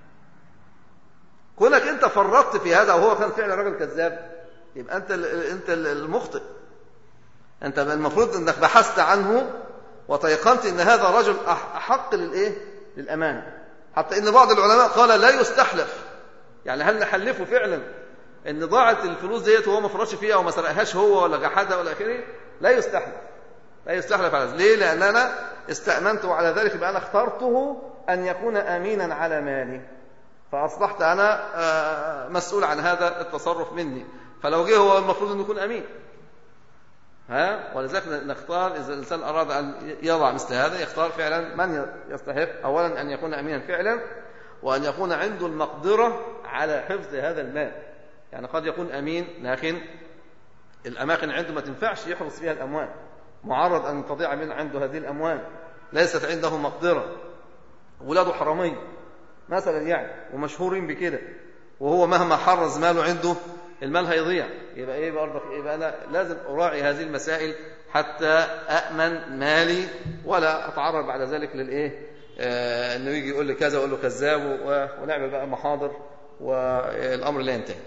كونك انت فرطت في هذا وهو كان فعلا راجل كذاب يبقى انت انت المخطئ انت المفروض انك بحثت عنه وتيقنت ان هذا رجل احق للايه للامانه حتى ان بعض العلماء قال لا يستحلف يعني هل نحلفه فعلا ان ضاعت الفلوس ديت وهو ما فرطش فيها او ما سرقهاش هو ولا جحدها ولا اخره لا يستحلف لا يستحلف على ذلك ليه لان انا استامنته على ذلك يبقى انا اخترته ان يكون امينا على مالي فأصبحت أنا مسؤول عن هذا التصرف مني فلو جه هو المفروض أن يكون أمين ها ولذلك نختار إذا الإنسان أراد أن يضع مثل هذا يختار فعلا من يستحق أولا أن يكون أمينا فعلا وأن يكون عنده المقدرة على حفظ هذا المال يعني قد يكون أمين لكن الأماكن عنده ما تنفعش يحفظ فيها الأموال معرض أن تضيع من عنده هذه الأموال ليست عنده مقدرة ولاده حرامين مثلا يعني ومشهورين بكده وهو مهما حرز ماله عنده المال هيضيع يبقى ايه برضك يبقى انا لازم اراعي هذه المسائل حتى امن مالي ولا اتعرض بعد ذلك للايه آه انه يجي يقول لي كذا واقول له كذاب ونعمل بقى محاضر والامر لا ينتهي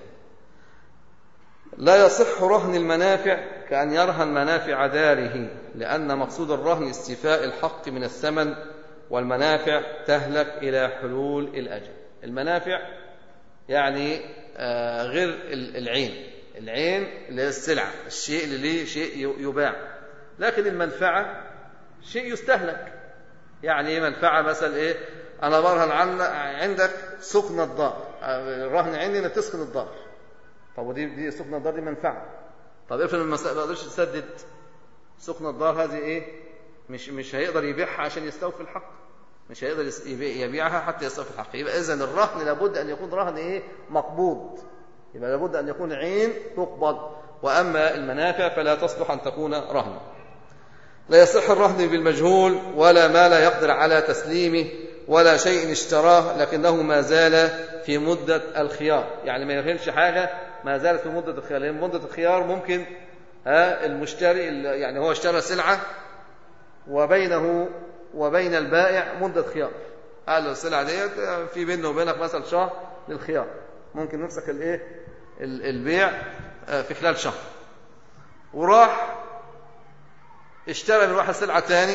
لا يصح رهن المنافع كأن يرهن منافع داره لأن مقصود الرهن استيفاء الحق من الثمن والمنافع تهلك إلى حلول الأجل المنافع يعني آه غير العين العين اللي هي السلعة الشيء اللي ليه شيء يباع لكن المنفعة شيء يستهلك يعني منفعة مثلا إيه أنا برهن عن عندك سكن الدار الرهن عندي إنك تسكن الدار طب ودي دي سكن الدار دي منفعة طب افرض ما قدرش تسدد سكن الدار هذه إيه مش مش هيقدر يبيعها عشان يستوفي الحق مش هيقدر يبيعها حتى يستوفي الحق يبقى اذا الرهن لابد ان يكون رهن ايه مقبوض يبقى لابد ان يكون عين تقبض واما المنافع فلا تصلح ان تكون رهنا لا يصح الرهن بالمجهول ولا ما لا يقدر على تسليمه ولا شيء اشتراه لكنه ما زال في مدة الخيار يعني ما يرهنش حاجة ما زالت في مدة الخيار لأن مدة الخيار ممكن ها المشتري يعني هو اشترى سلعة وبينه وبين البائع مدة خيار قال له السلعة ديت في بينه وبينك مثلا شهر للخيار ممكن نفسك الايه البيع في خلال شهر وراح اشترى من واحد سلعة تاني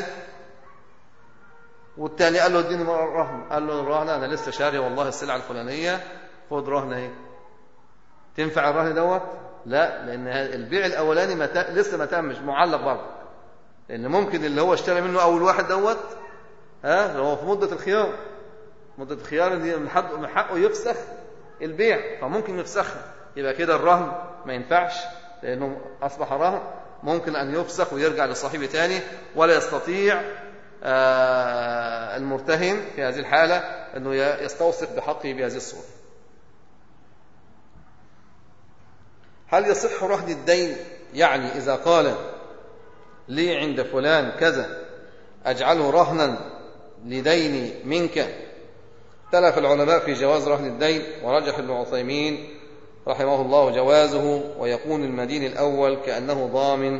والتاني قال له اديني رهن قال له الرهن انا لسه شاري والله السلعة الفلانية خد رهن اهي تنفع الرهن دوت لا لان البيع الاولاني ما ت... لسه ما تمش معلق برضه لان ممكن اللي هو اشترى منه اول واحد دوت ها هو في مدة الخيار مدة الخيار دي من حقه من حقه يفسخ البيع فممكن يفسخها يبقى كده الرهن ما ينفعش لانه اصبح رهن ممكن ان يفسخ ويرجع لصاحبه تاني ولا يستطيع المرتهن في هذه الحالة أنه يستوثق بحقه بهذه الصورة هل يصح رهن الدين يعني إذا قال لي عند فلان كذا أجعله رهنا لديني منك اختلف العلماء في جواز رهن الدين ورجح ابن عثيمين رحمه الله جوازه ويكون المدين الأول كأنه ضامن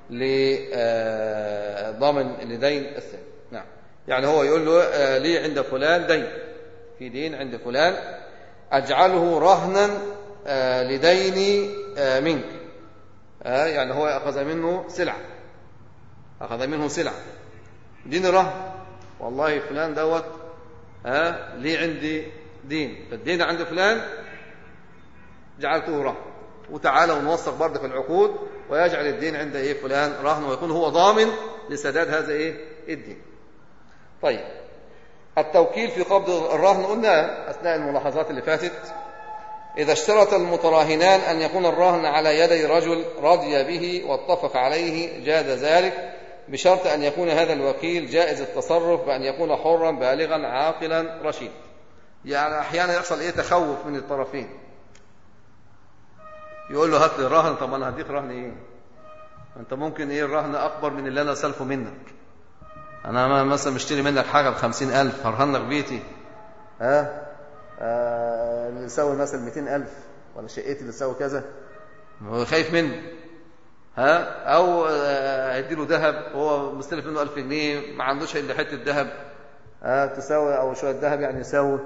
ضامن لدين الثاني نعم يعني هو يقول له لي عند فلان دين في دين عند فلان أجعله رهنا لديني منك يعني هو أخذ منه سلعة أخذ منه سلعة دين رهن والله فلان دوت ها لي عندي دين فالدين عند فلان جعلته رهن وتعالى ونوثق برضه في العقود ويجعل الدين عند ايه فلان رهن ويكون هو ضامن لسداد هذا ايه الدين طيب التوكيل في قبض الرهن قلنا اثناء الملاحظات اللي فاتت اذا اشترط المتراهنان ان يكون الرهن على يدي رجل رضي به واتفق عليه جاز ذلك بشرط ان يكون هذا الوكيل جائز التصرف بان يكون حرا بالغا عاقلا رشيدا يعني احيانا يحصل ايه تخوف من الطرفين يقول له هات لي الرهن طب انا هديك رهن ايه انت ممكن ايه الرهن اكبر من اللي انا سلفه منك انا مثلا مشتري منك حاجه بخمسين الف هرهن لك بيتي ها آه اللي يساوي مثلا مئتين الف ولا شقتي اللي تساوي كذا هو خايف مني ها او هيدي له ذهب هو مستلف منه 1000 جنيه ما عندوش الا حته ذهب ها تساوي او شويه ذهب يعني يساوي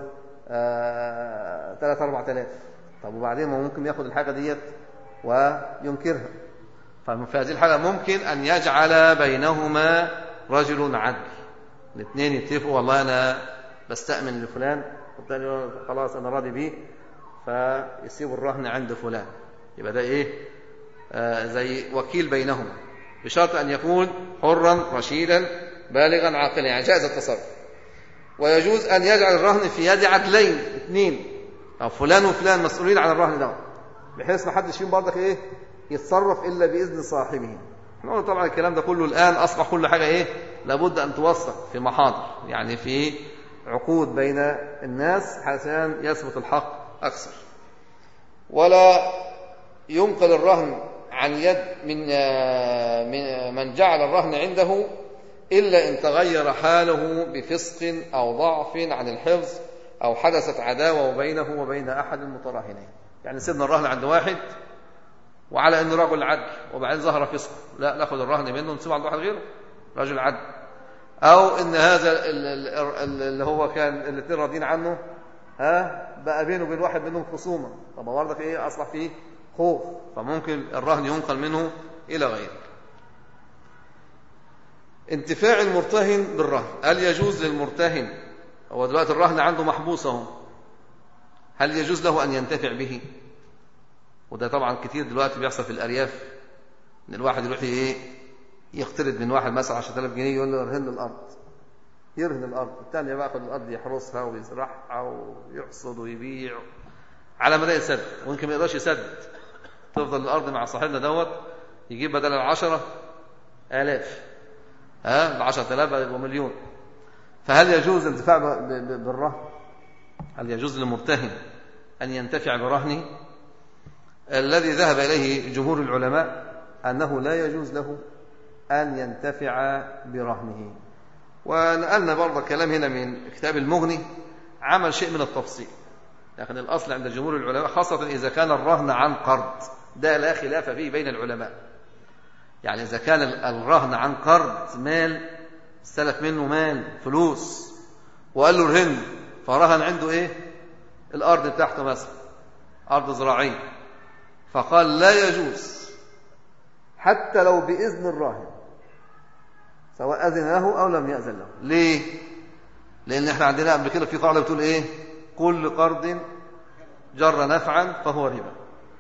3 4000 طب وبعدين ما ممكن ياخد الحاجة ديت وينكرها ففي هذه الحالة ممكن أن يجعل بينهما رجل عدل الاثنين يتفقوا والله أنا بستأمن لفلان والثاني خلاص أنا راضي بيه فيسيبوا الرهن عند فلان يبقى ده إيه آه زي وكيل بينهما بشرط أن يكون حرا رشيدا بالغا عاقلا يعني جائز التصرف ويجوز أن يجعل الرهن في يد عدلين اثنين أو فلان وفلان مسؤولين عن الرهن ده بحيث ما حدش فيهم برضك إيه يتصرف إلا بإذن صاحبه نقول طبعا الكلام ده كله الآن أصبح كل حاجة إيه لابد أن توثق في محاضر يعني في عقود بين الناس حتى يثبت الحق أكثر ولا ينقل الرهن عن يد من من من جعل الرهن عنده إلا إن تغير حاله بفسق أو ضعف عن الحفظ أو حدثت عداوة بينه وبين أحد المتراهنين يعني سيبنا الرهن عند واحد وعلى أنه رجل عدل وبعدين ظهر فسق لا ناخذ الرهن منه ونسيبه عند واحد غيره رجل عدل أو إن هذا اللي هو كان الاثنين راضيين عنه ها بقى بينه وبين واحد منهم خصومة طب برضك إيه أصبح فيه خوف فممكن الرهن ينقل منه إلى غيره انتفاع المرتهن بالرهن هل يجوز للمرتهن هو دلوقتي الرهن عنده محبوس اهو هل يجوز له أن ينتفع به وده طبعا كتير دلوقتي بيحصل في الأرياف إن الواحد يروح إيه يقترض من واحد مثلا 10000 جنيه يقول له ارهن الأرض يرهن الأرض الثاني بقى ياخد الأرض يحرسها ويزرعها ويحصد ويبيع على مدى يسدد ويمكن ما يقدرش يسدد تفضل الأرض مع صاحبنا دوت يجيب بدل العشرة آلاف ها العشرة آلاف يبقى مليون فهل يجوز الانتفاع بالرهن هل يجوز للمرتهن أن ينتفع برهنه الذي ذهب إليه جمهور العلماء أنه لا يجوز له أن ينتفع برهنه ونقلنا برضه كلام هنا من كتاب المغني عمل شيء من التفصيل لكن الأصل عند جمهور العلماء خاصة إذا كان الرهن عن قرض ده لا خلاف فيه بين العلماء يعني إذا كان الرهن عن قرض مال استلف منه مال فلوس وقال له رهن فرهن عنده إيه الأرض بتاعته مثلا أرض زراعية فقال لا يجوز حتى لو بإذن الراهن سواء أذن له أو لم يأذن له ليه؟ لأن احنا عندنا قبل كده في قاعدة بتقول إيه؟ كل قرض جر نفعا فهو ربا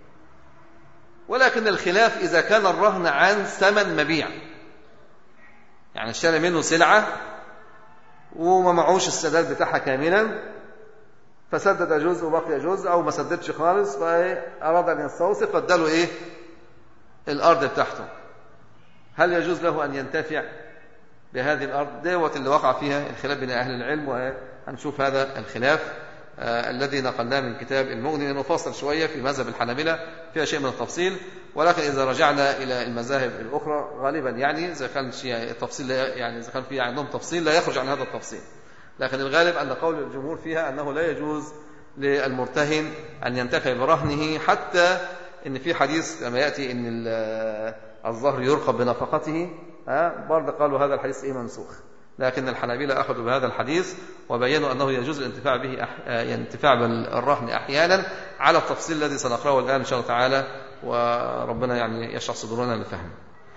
ولكن الخلاف إذا كان الرهن عن ثمن مبيع يعني اشترى منه سلعة وما معوش السداد بتاعها كاملا فسدد جزء وبقي جزء أو ما سددش خالص فأراد أن يستوصف فاداله إيه الأرض بتاعته هل يجوز له أن ينتفع بهذه الأرض دوت اللي وقع فيها الخلاف بين أهل العلم وهنشوف هذا الخلاف آه الذي نقلناه من كتاب المغني لأنه فاصل شوية في مذهب الحنابلة فيها شيء من التفصيل ولكن إذا رجعنا إلى المذاهب الأخرى غالبا يعني إذا كان التفصيل يعني إذا كان في عندهم تفصيل لا يخرج عن هذا التفصيل لكن الغالب أن قول الجمهور فيها أنه لا يجوز للمرتهن أن ينتفع برهنه حتى إن في حديث لما يأتي إن الظهر يرقب بنفقته برضه قالوا هذا الحديث إيه منسوخ لكن الحنابلة أخذوا بهذا الحديث وبينوا أنه يجوز الانتفاع به أح... الانتفاع بالرهن أحيانا على التفصيل الذي سنقرأه الآن إن شاء الله تعالى وربنا يعني يشرح صدورنا للفهم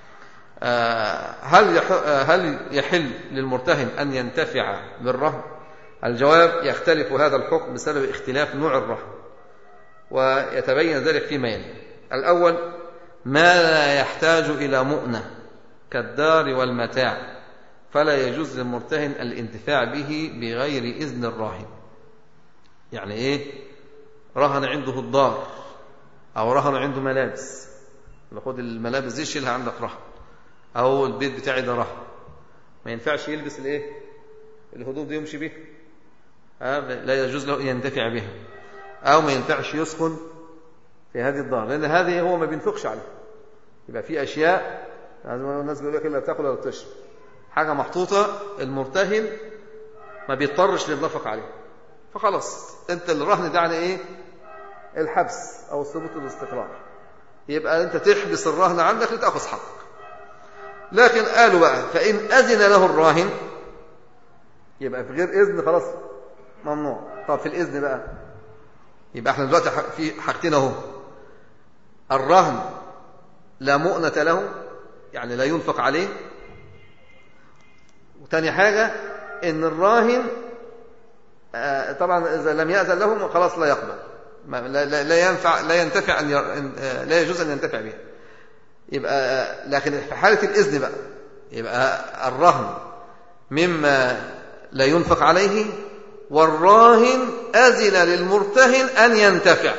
هل يح... هل يحل للمرتهن أن ينتفع بالرهن الجواب يختلف هذا الحكم بسبب اختلاف نوع الرهن ويتبين ذلك فيما يلي الأول ما لا يحتاج إلى مؤنة كالدار والمتاع فلا يجوز للمرتهن الانتفاع به بغير إذن الراهن يعني إيه رهن عنده الدار أو رهن عنده ملابس خد الملابس دي شيلها عندك رهن أو البيت بتاعي ده رهن ما ينفعش يلبس الإيه الهدوم دي يمشي بيها لا يجوز له أن ينتفع بها أو ما ينفعش يسكن في هذه الدار لأن هذه هو ما بينفقش عليها يبقى في أشياء الناس بيقول لك لا تاكل ولا تشرب حاجة محطوطة المرتهن ما بيضطرش للنفق عليها فخلاص انت الرهن ده يعني ايه الحبس او الثبوت الاستقرار يبقى انت تحبس الرهن عندك لتاخذ حقك لكن قالوا بقى فان اذن له الراهن يبقى في غير اذن خلاص ممنوع طب في الاذن بقى يبقى احنا دلوقتي في حاجتين اهو الرهن لا مؤنة له يعني لا ينفق عليه وتاني حاجة ان الراهن آه طبعا اذا لم يأذن له خلاص لا يقبل لا, لا, لا ينفع لا ينتفع ان لا يجوز ان ينتفع به يبقى لكن في حالة الإذن بقى يبقى الرهن مما لا ينفق عليه والراهن أذن للمرتهن أن ينتفع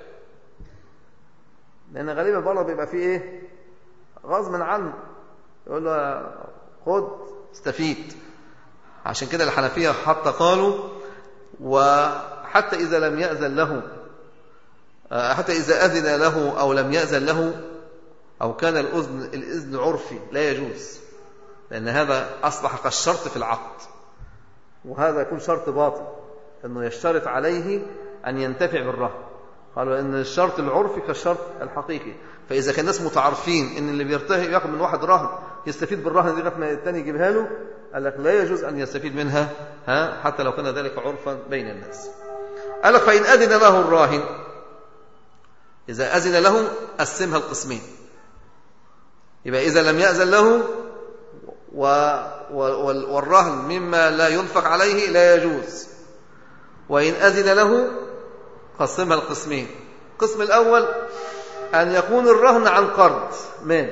لأن غالبا بره بيبقى فيه إيه غصبا عنه يقول له خد استفيد عشان كده الحنفية حتى قالوا وحتى إذا لم يأذن له حتى إذا أذن له أو لم يأذن له أو كان الأذن الإذن عرفي لا يجوز لأن هذا أصبح كالشرط في العقد وهذا يكون شرط باطل أنه يشترط عليه أن ينتفع بالرهن قالوا أن الشرط العرفي كالشرط الحقيقي فإذا كان الناس متعارفين أن اللي بيرتهي ياخد من واحد رهن يستفيد بالرهن دي لغايه ما الثاني يجيبها له قال لك لا يجوز أن يستفيد منها ها حتى لو كان ذلك عرفا بين الناس قال لك فإن أذن له الراهن إذا أذن له قسمها القسمين يبقى إذا لم يأذن له و... والرهن مما لا ينفق عليه لا يجوز وإن أذن له قسمها القسمين القسم الأول أن يكون الرهن عن قرض مال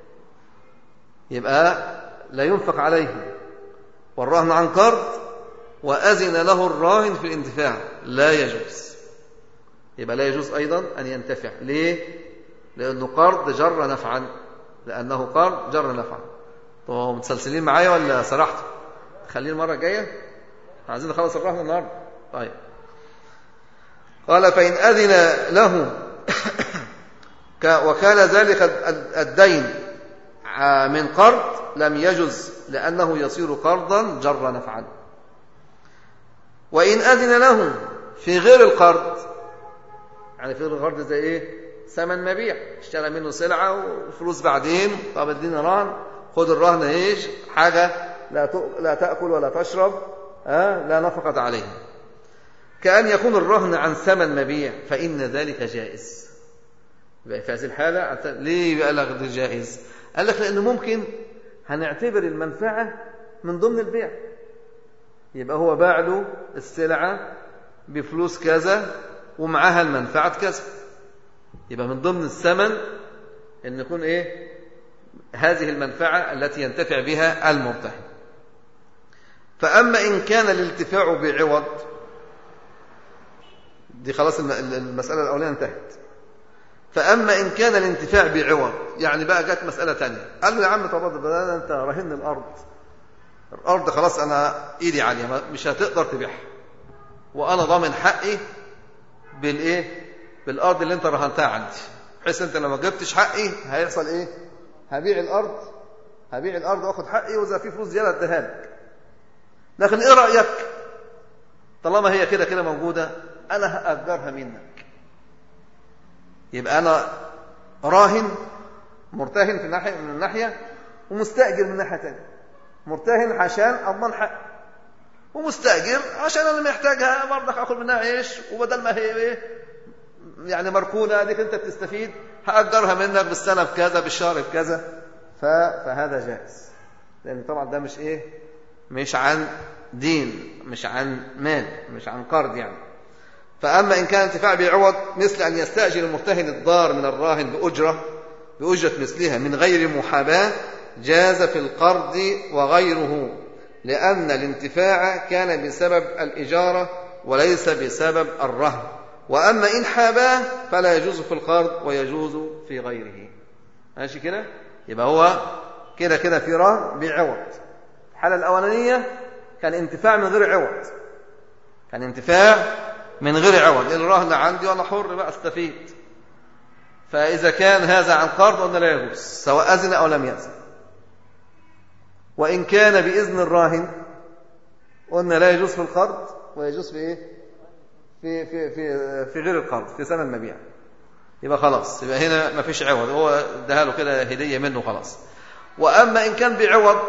يبقى لا ينفق عليه والرهن عن قرض وأذن له الراهن في الانتفاع لا يجوز يبقى لا يجوز أيضا أن ينتفع ليه؟ لأنه قرض جر نفعا لأنه قرض جر نفعا طب متسلسلين معايا ولا سرحتوا خليه المرة الجاية عايزين نخلص الرهن النهاردة طيب قال فإن أذن له وكان ذلك الدين من قرض لم يجز لأنه يصير قرضا جر نفعا وإن أذن له في غير القرض يعني في غير القرض زي إيه ثمن مبيع اشترى منه سلعة وفلوس بعدين طب ادينا رهن خد الرهن ايش حاجة لا لا تأكل ولا تشرب أه؟ لا نفقة عليها كأن يكون الرهن عن ثمن مبيع فإن ذلك جائز يبقى في هذه الحالة ليه قال لك ده جائز قال لك لأنه ممكن هنعتبر المنفعة من ضمن البيع يبقى هو باع له السلعة بفلوس كذا ومعاها المنفعة كذا يبقى من ضمن الثمن ان يكون ايه هذه المنفعة التي ينتفع بها المرتهن فأما إن كان الانتفاع بعوض دي خلاص المسألة الأولانية انتهت فأما إن كان الانتفاع بعوض يعني بقى جت مسألة تانية قال له يا عم طب ده أنت راهن الأرض الأرض خلاص أنا إيدي عليها مش هتقدر تبيعها وأنا ضامن حقي بالإيه بالأرض اللي أنت رهنتها عندي بحيث أنت لما جبتش حقي هيحصل إيه هبيع الأرض هبيع الأرض وآخد حقي وإذا في فلوس زيادة أديها لك لكن إيه رأيك طالما هي كده كده موجودة أنا هأجرها منك يبقى أنا راهن مرتهن في ناحية من الناحية ومستأجر من ناحية تانية مرتهن عشان أضمن حق ومستأجر عشان أنا محتاجها برضك أخذ منها عيش وبدل ما هي إيه يعني مركونة ديك أنت بتستفيد هأجرها منك بالسنة بكذا بالشهر بكذا فهذا جائز لأن طبعا ده مش إيه مش عن دين مش عن مال مش عن قرض يعني فأما إن كان انتفاع بعوض مثل أن يستأجر المرتهن الضار من الراهن بأجرة بأجرة مثلها من غير محاباة جاز في القرض وغيره لأن الانتفاع كان بسبب الإجارة وليس بسبب الرهن وأما إن حاباه فلا يجوز في القرض ويجوز في غيره ماشي كده يبقى هو كده كده في رهن بعوض الحالة الأولانية كان انتفاع من غير عوض كان انتفاع من غير عوض الرهن عندي وأنا حر بقى استفيد فإذا كان هذا عن قرض قلنا لا يجوز سواء أذن أو لم يأذن وإن كان بإذن الراهن قلنا لا يجوز في القرض ويجوز في إيه؟ في في في في غير القرض في ثمن المبيع يبقى خلاص يبقى هنا ما فيش عوض هو اداها له كده هديه منه خلاص واما ان كان بعوض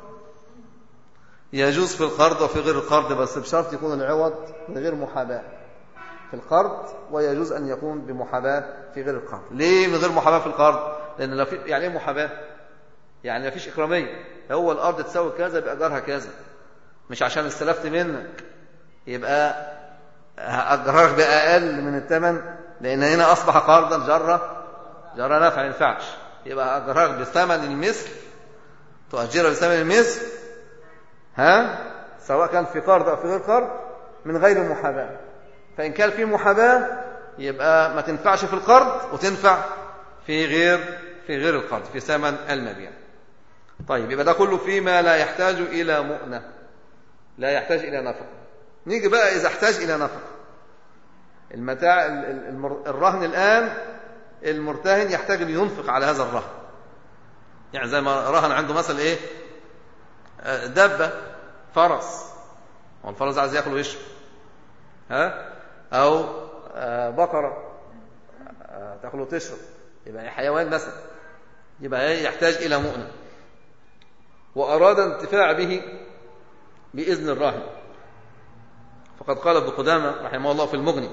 يجوز في القرض وفي غير القرض بس بشرط يكون العوض من غير محاباه في القرض ويجوز ان يكون بمحاباه في غير القرض ليه من غير محاباه في القرض لان لو في يعني ايه محاباه يعني ما فيش اكراميه هو الارض تساوي كذا باجارها كذا مش عشان استلفت منك يبقى هأجرك بأقل من الثمن لأن هنا أصبح قرضا جرة جرة نفع ما ينفعش يبقى هأجرك بثمن المثل تؤجرها بثمن المثل ها سواء كان في قرض أو في غير قرض من غير محاباة فإن كان في محاباة يبقى ما تنفعش في القرض وتنفع في غير في غير القرض في ثمن المبيع طيب يبقى ده كله فيما لا يحتاج إلى مؤنة لا يحتاج إلى نفقه نيجي بقى إذا احتاج إلى نفقة المتاع الرهن الآن المرتهن يحتاج أن ينفق على هذا الرهن يعني زي ما رهن عنده مثلا إيه دبة فرس هو الفرس عايز ياكل ويشرب ها أو بقرة تاكل وتشرب يبقى حيوان مثلا يبقى يحتاج إلى مؤنة وأراد انتفاع به بإذن الراهن فقد قال ابن قدامة رحمه الله في المغني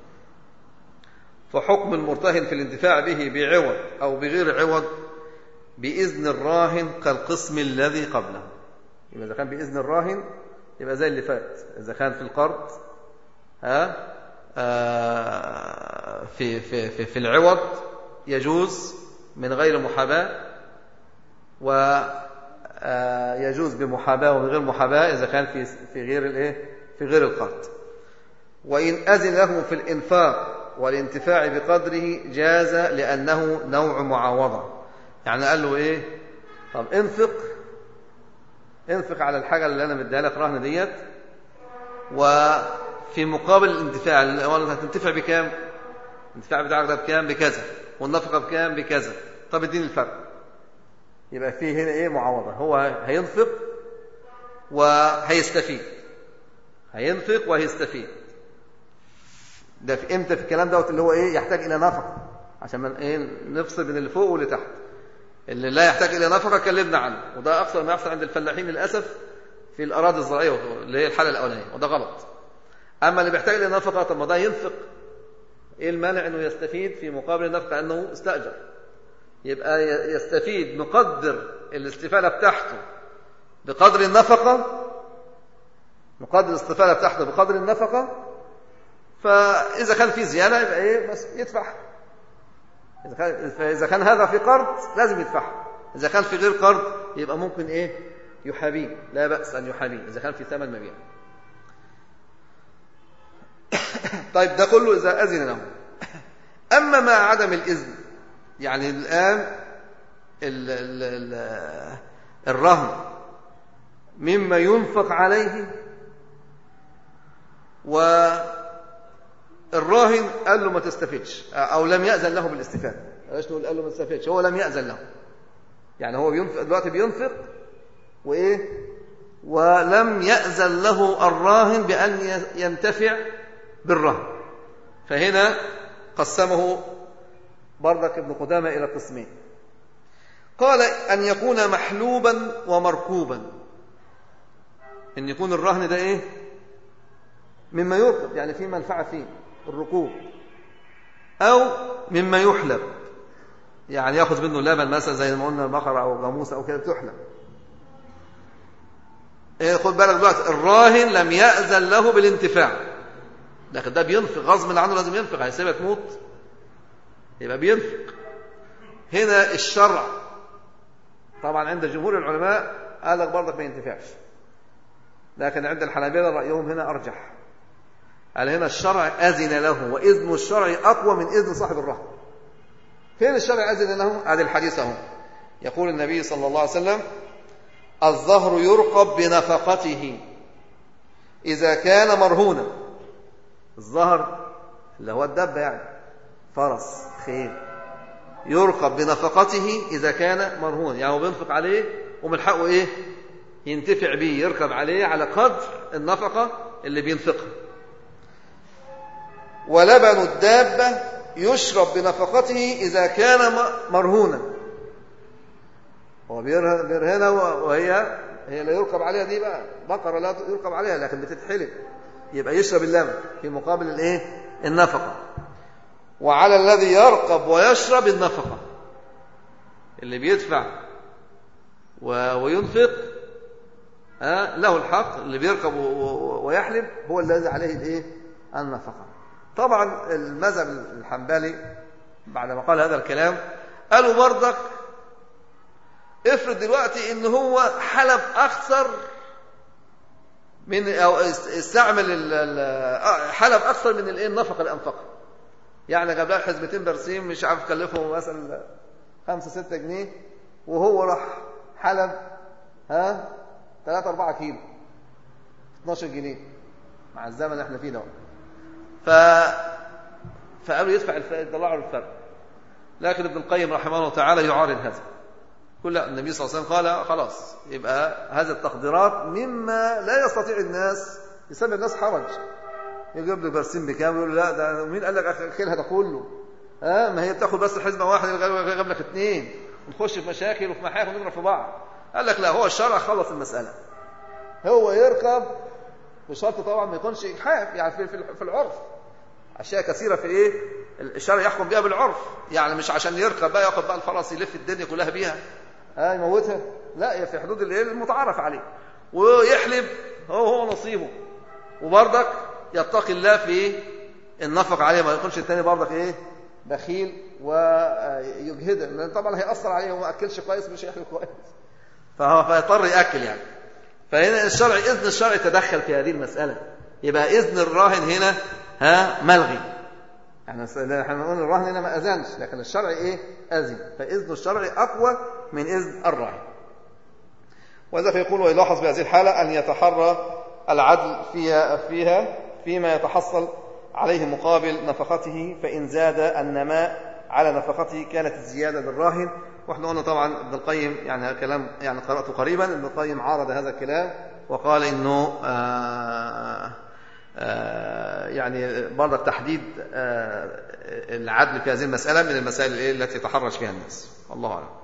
فحكم المرتهن في الانتفاع به بعوض أو بغير عوض بإذن الراهن كالقسم الذي قبله يبقى إذا كان بإذن الراهن يبقى زي اللي فات إذا كان في القرض ها آه في, في, في, في العوض يجوز من غير محاباة ويجوز بمحاباة ومن غير محاباة إذا كان في في غير الإيه في غير القرض وإن أذن له في الإنفاق والانتفاع بقدره جاز لأنه نوع معاوضة يعني قال له إيه طب انفق انفق على الحاجة اللي أنا مديها لك رهن ديت وفي مقابل الانتفاع أنت هتنتفع بكام الانتفاع بتاعك ده بكام بكذا والنفقة بكام بكذا طب اديني الفرق يبقى فيه هنا ايه معاوضة هو هينفق وهيستفيد هينفق وهيستفيد ده في امتى في الكلام دوت اللي هو ايه يحتاج الى نفقه عشان من ايه نفصل بين اللي فوق واللي تحت اللي لا يحتاج الى نفقه كلمنا عنه وده اكثر ما يحصل عند الفلاحين للاسف في الاراضي الزراعيه اللي هي الحاله الاولانيه وده غلط اما اللي بيحتاج الى نفقه طب ما ده ينفق ايه المانع انه يستفيد في مقابل النفقه انه استاجر يبقى يستفيد مقدر الاستفاده بتاعته بقدر النفقه مقدر الاستفاده بتاعته بقدر النفقه فاذا كان في زياده يبقى ايه بس يدفعها إذا كان فإذا كان هذا في قرض لازم يدفعه إذا كان في غير قرض يبقى ممكن إيه يحابيه لا بأس أن يحابيه إذا كان في ثمن مبيع طيب ده كله إذا أذن له أما مع عدم الإذن يعني الآن ال ال ال الرهن مما ينفق عليه والراهن قال له ما تستفدش أو لم يأذن له بالاستفادة ايش نقول قال له ما تستفدش هو لم يأذن له يعني هو بينفق دلوقتي بينفق وإيه ولم يأذن له الراهن بأن ينتفع بالرهن فهنا قسمه بردك ابن قدامة إلى قسمين قال أن يكون محلوبا ومركوبا أن يكون الرهن ده إيه مما يركب يعني في منفعة فيه الركوب أو مما يحلب يعني يأخذ منه اللبن مثلا زي ما قلنا بقرة أو جاموسة أو كده بتحلب إيه خد بالك دلوقتي الراهن لم يأذن له بالانتفاع لكن ده بينفق غصب عنه لازم ينفق هيسيبها تموت يبقى بينفق هنا الشرع طبعا عند جمهور العلماء قال لك برضك ما ينتفعش لكن عند الحنابلة رأيهم هنا أرجح قال هنا الشرع أذن له وإذن الشرع أقوى من إذن صاحب الرهن فين الشرع أذن له هذا الحديث اهو يقول النبي صلى الله عليه وسلم الظهر يرقب بنفقته إذا كان مرهونا الظهر اللي هو الدب يعني فرس خيل يرقب بنفقته إذا كان مرهون يعني هو بينفق عليه ومن حقه إيه ينتفع به يركب عليه على قدر النفقة اللي بينفقها ولبن الدابة يشرب بنفقته إذا كان مرهونا هو بيرهنها وهي هي لا يركب عليها دي بقى بقرة لا يركب عليها لكن بتتحلب يبقى يشرب اللبن في مقابل الايه النفقة وعلى الذي يرقب ويشرب النفقة اللي بيدفع وينفق له الحق اللي بيركب ويحلب هو الذي عليه الايه النفقة طبعا المذهب الحنبلي بعد ما قال هذا الكلام قالوا برضك افرض دلوقتي ان هو حلب اكثر من او استعمل حلب اكثر من الايه النفقه اللي انفقها يعني جاب لها حزمتين برسيم مش عارف كلفهم مثلا 5 6 جنيه وهو راح حلب ها 3 4 كيلو 12 جنيه مع الزمن اللي احنا فيه ده ف فقالوا يدفع الفرق يطلعوا الفرق لكن ابن القيم رحمه الله تعالى يعارض هذا كل النبي صلى الله عليه وسلم قال خلاص يبقى هذه التقديرات مما لا يستطيع الناس يسمي الناس حرج يجيب له برسيم بكام يقول له لا ده مين قال لك اكلها ده كله ها ما هي بتاخد بس حزمه واحده يجيب لك اثنين ونخش في مشاكل وفي محاكم ونضرب في بعض قال لك لا هو الشرع خلص المساله هو يركب بشرط طبعا ما يكونش اجحاف يعني في في العرف اشياء كثيره في ايه الشرع يحكم بها بالعرف يعني مش عشان يركب بقى ياخد بقى الفرس يلف الدنيا كلها بيها ها يموتها لا هي في حدود الايه المتعارف عليه ويحلب هو هو نصيبه وبرضك يتقي الله في النفق عليه ما يكونش التاني برضك ايه بخيل ويجهده لان طبعا هيأثر عليه وما اكلش كويس مش هياكل كويس فهو فيضطر ياكل يعني فهنا الشرع اذن الشرع تدخل في هذه المساله يبقى اذن الراهن هنا ها ملغي يعني احنا بنقول الرهن هنا ما اذنش لكن الشرع ايه اذن فاذن الشرع اقوى من اذن الراهن وذلك يقول ويلاحظ بهذه الحاله ان يتحرى العدل فيها فيها فيما يتحصل عليه مقابل نفقته فإن زاد النماء على نفقته كانت الزيادة للراهن واحنا قلنا طبعا ابن القيم يعني كلام يعني قرأته قريبا ابن القيم عارض هذا الكلام وقال انه آآ آآ يعني برضه تحديد العدل في هذه المسألة من المسائل التي يتحرج فيها الناس الله أعلم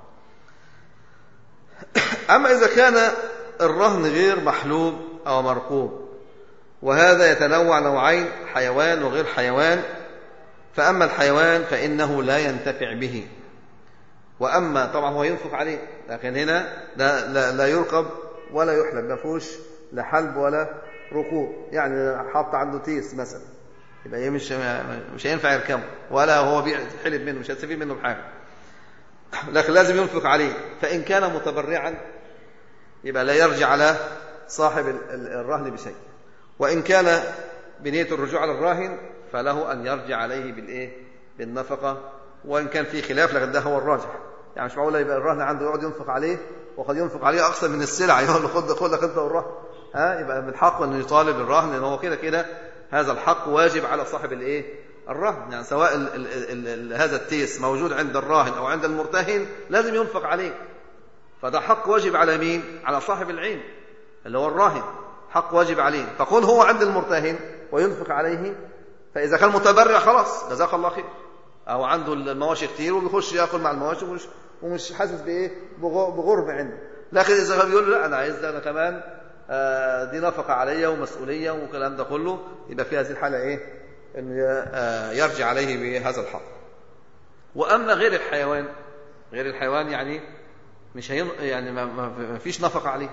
أما إذا كان الرهن غير محلوب أو مرقوب وهذا يتنوع نوعين حيوان وغير حيوان فأما الحيوان فإنه لا ينتفع به وأما طبعا هو ينفق عليه لكن هنا لا, لا, لا يرقب ولا يحلب ما فيهوش لا حلب ولا ركوب يعني حط عنده تيس مثلا يبقى ايه مش مش هينفع يركبه ولا هو حلب منه مش هيستفيد منه بحاجه لكن لازم ينفق عليه فإن كان متبرعا يبقى لا يرجع على صاحب الرهن بشيء وإن كان بنية الرجوع على الراهن فله أن يرجع عليه بالإيه؟ بالنفقة وإن كان في خلاف لكن ده هو الراجح يعني مش معقول يبقى الرهن عنده يقعد ينفق عليه وقد ينفق عليه أكثر من السلع يقول له خد خد لك أنت والرهن ها يبقى من حقه أنه يطالب الرهن لأن هو كده كده هذا الحق واجب على صاحب الإيه؟ الرهن يعني سواء ال ال ال ال هذا التيس موجود عند الراهن أو عند المرتهن لازم ينفق عليه فده حق واجب على مين؟ على صاحب العين اللي هو الراهن حق واجب عليه فكون هو عند المرتهن وينفق عليه فإذا كان متبرع خلاص جزاك الله خير أو عنده المواشي كتير وبيخش ياكل مع المواشي ومش, ومش حاسس بإيه بغرب عنده لكن إذا كان بيقول لا أنا عايز ده أنا كمان آه دي نفقة عليا ومسؤولية والكلام ده كله يبقى في هذه الحالة إيه أنه يرجع عليه بهذا الحق وأما غير الحيوان غير الحيوان يعني مش هين يعني ما, ما فيش نفقة عليه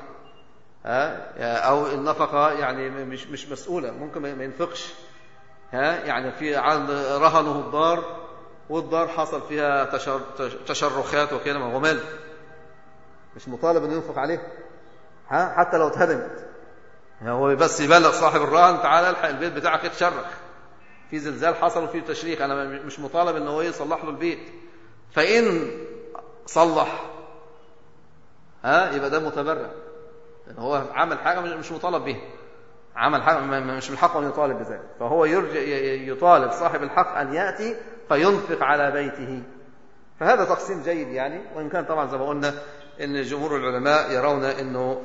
ها أو النفقة يعني مش مش مسؤولة ممكن ما ينفقش ها يعني في رهنه الدار والدار حصل فيها تشر تشرخات وكده ما هو مال مش مطالب انه ينفق عليه ها حتى لو اتهدمت هو بس يبلغ صاحب الرهن تعالى الحق البيت بتاعك يتشرخ في زلزال حصل وفي تشريخ انا مش مطالب ان هو يصلح له البيت فان صلح ها يبقى ده متبرع لان هو عمل حاجه مش مطالب بها عمل حاجه مش من حقه ان يطالب بذلك فهو يرجع يطالب صاحب الحق ان ياتي فينفق على بيته فهذا تقسيم جيد يعني وان كان طبعا زي ما قلنا ان جمهور العلماء يرون انه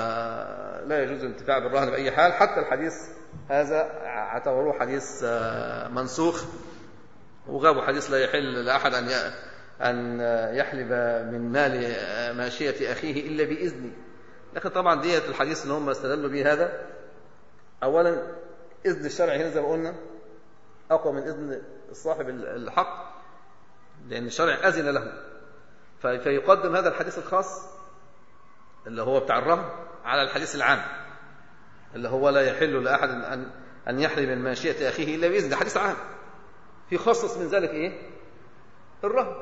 لا يجوز الانتفاع بالرهن باي حال حتى الحديث هذا اعتبروه حديث منسوخ وغابوا حديث لا يحل لاحد ان ان يحلب من مال ماشيه اخيه الا باذنه لكن طبعا ديت الحديث اللي هم استدلوا به هذا اولا اذن الشرع هنا زي ما قلنا اقوى من اذن صاحب الحق لان الشرع اذن له فيقدم هذا الحديث الخاص اللي هو بتاع الرهن على الحديث العام اللي هو لا يحل لاحد ان ان يحرم من ماشيه اخيه الا باذن ده حديث عام في خصص من ذلك ايه الرهن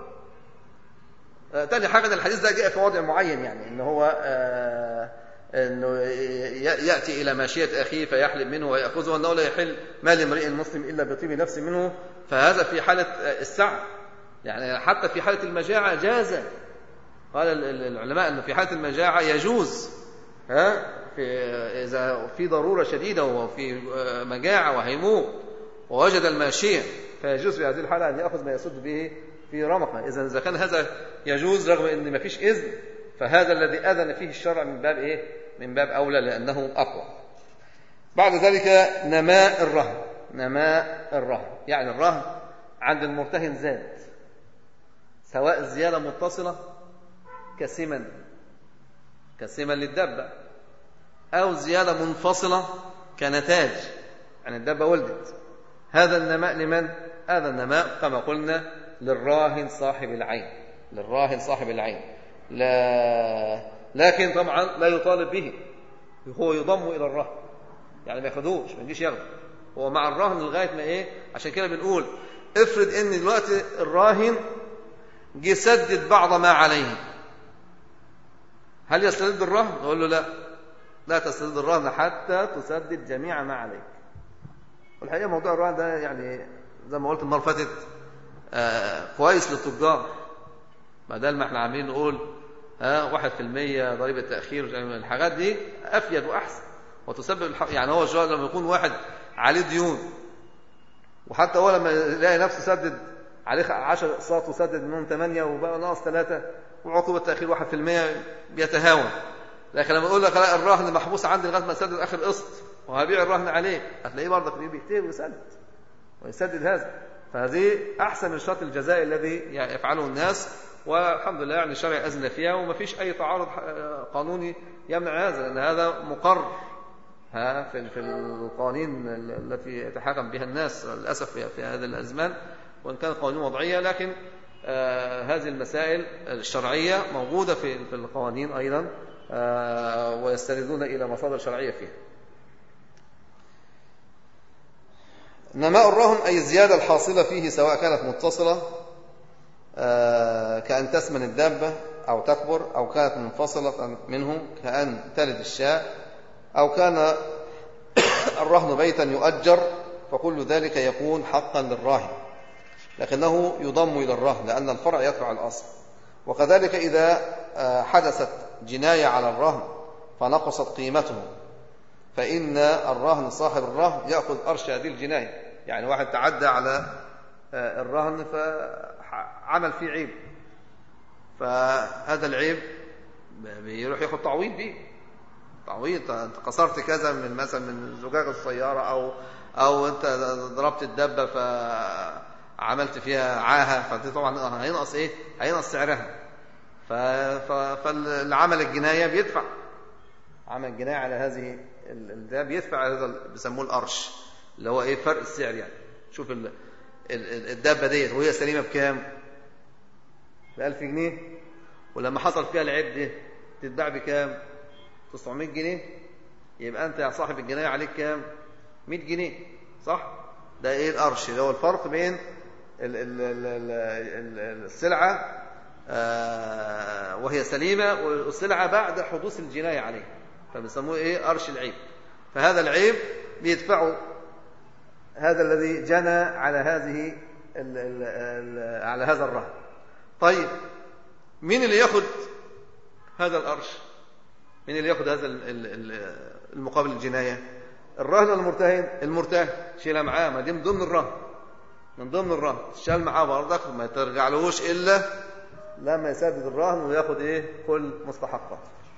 آه تاني حاجه ان الحديث ده جاء في وضع معين يعني ان هو آه انه ياتي الى ماشيه اخيه فيحلب منه وياخذه وانه لا يحل مال امرئ مسلم الا بطيب نفس منه فهذا في حاله السعه يعني حتى في حاله المجاعه جاز قال العلماء انه في حاله المجاعه يجوز ها في اذا في ضروره شديده وفي مجاعه وهيموت ووجد الماشيه فيجوز في هذه الحاله ان ياخذ ما يسد به في رمقه اذا اذا كان هذا يجوز رغم ان ما فيش اذن فهذا الذي اذن فيه الشرع من باب ايه من باب اولى لانه اقوى بعد ذلك نماء الرهن نماء الرهن يعني الرهن عند المرتهن زاد سواء زياده متصله كسمن كسمن للدبه او زياده منفصله كنتاج يعني الدبه ولدت هذا النماء لمن هذا النماء كما قلنا للراهن صاحب العين للراهن صاحب العين لا لكن طبعا لا يطالب به هو يضم الى الرهن يعني ما ياخدوش ما يجيش ياخده هو مع الرهن لغايه ما ايه عشان كده بنقول افرض ان دلوقتي الراهن جه سدد بعض ما عليه هل يسترد الرهن نقول له لا لا تسترد الرهن حتى تسدد جميع ما عليك والحقيقه موضوع الرهن ده يعني زي ما قلت المره اللي فاتت آه كويس للتجار بدل ما احنا عاملين نقول ها واحد في المية ضريبة تأخير الحاجات دي أفيد وأحسن وتسبب الحق يعني هو شوية لما يكون واحد عليه ديون وحتى هو لما يلاقي نفسه سدد عليه 10 اقساط وسدد منهم 8 وبقى ناقص 3 وعقوبة تأخير 1% بيتهاون لكن لما يقول لك لا الرهن محبوس عندي لغايه ما اسدد اخر قسط وهبيع الرهن عليه هتلاقيه برضك بيكتب ويسدد ويسدد هذا فهذه احسن الشرط الجزائي الذي يعني يفعله الناس والحمد لله يعني الشرع اذن فيها وما فيش اي تعارض قانوني يمنع هذا لان هذا مقر ها في في القوانين التي يتحاكم بها الناس للاسف في هذا الازمان وان كانت قوانين وضعيه لكن آه هذه المسائل الشرعيه موجوده في في القوانين ايضا آه ويستندون الى مصادر شرعيه فيها نماء الرهن أي الزيادة الحاصلة فيه سواء كانت متصلة آه كأن تسمن الدابة أو تكبر أو كانت منفصلة منه كأن تلد الشاة أو كان الرهن بيتا يؤجر فكل ذلك يكون حقا للراهن لكنه يضم إلى الرهن لأن الفرع يتبع الأصل وكذلك إذا حدثت جناية على الرهن فنقصت قيمته فإن الرهن صاحب الرهن يأخذ أرش هذه الجناية يعني واحد تعدى على الرهن فعمل فيه عيب فهذا العيب بيروح ياخد تعويض بيه تعويض انت كسرت كذا من مثلا من زجاج السيارة أو أو أنت ضربت الدبة فعملت فيها عاهة فدي طبعا هينقص إيه؟ هينقص سعرها فالعمل الجناية بيدفع عمل الجناية على هذه ده بيدفع هذا بيسموه القرش اللي هو ايه فرق السعر يعني شوف الدابه ديت وهي سليمه بكام ب 1000 جنيه ولما حصل فيها العيب ده تتباع بكام 900 جنيه يبقى انت يا صاحب الجنايه عليك كام 100 جنيه صح ده ايه القرش اللي هو الفرق بين ال ال ال السلعه آه وهي سليمه والسلعه بعد حدوث الجنايه عليها فبيسموه ايه قرش العيب فهذا العيب بيدفعه هذا الذي جنى على هذه ال ال ال على هذا الرهن طيب مين اللي ياخد هذا القرش مين اللي ياخد هذا المقابل الجنايه الرهن ولا المرتهن المرتهن شيلها معاه ما دي من ضمن الرهن من ضمن الرهن شال معاه برضك ما ترجعلهوش الا لما يسدد الرهن وياخد ايه كل مستحقاته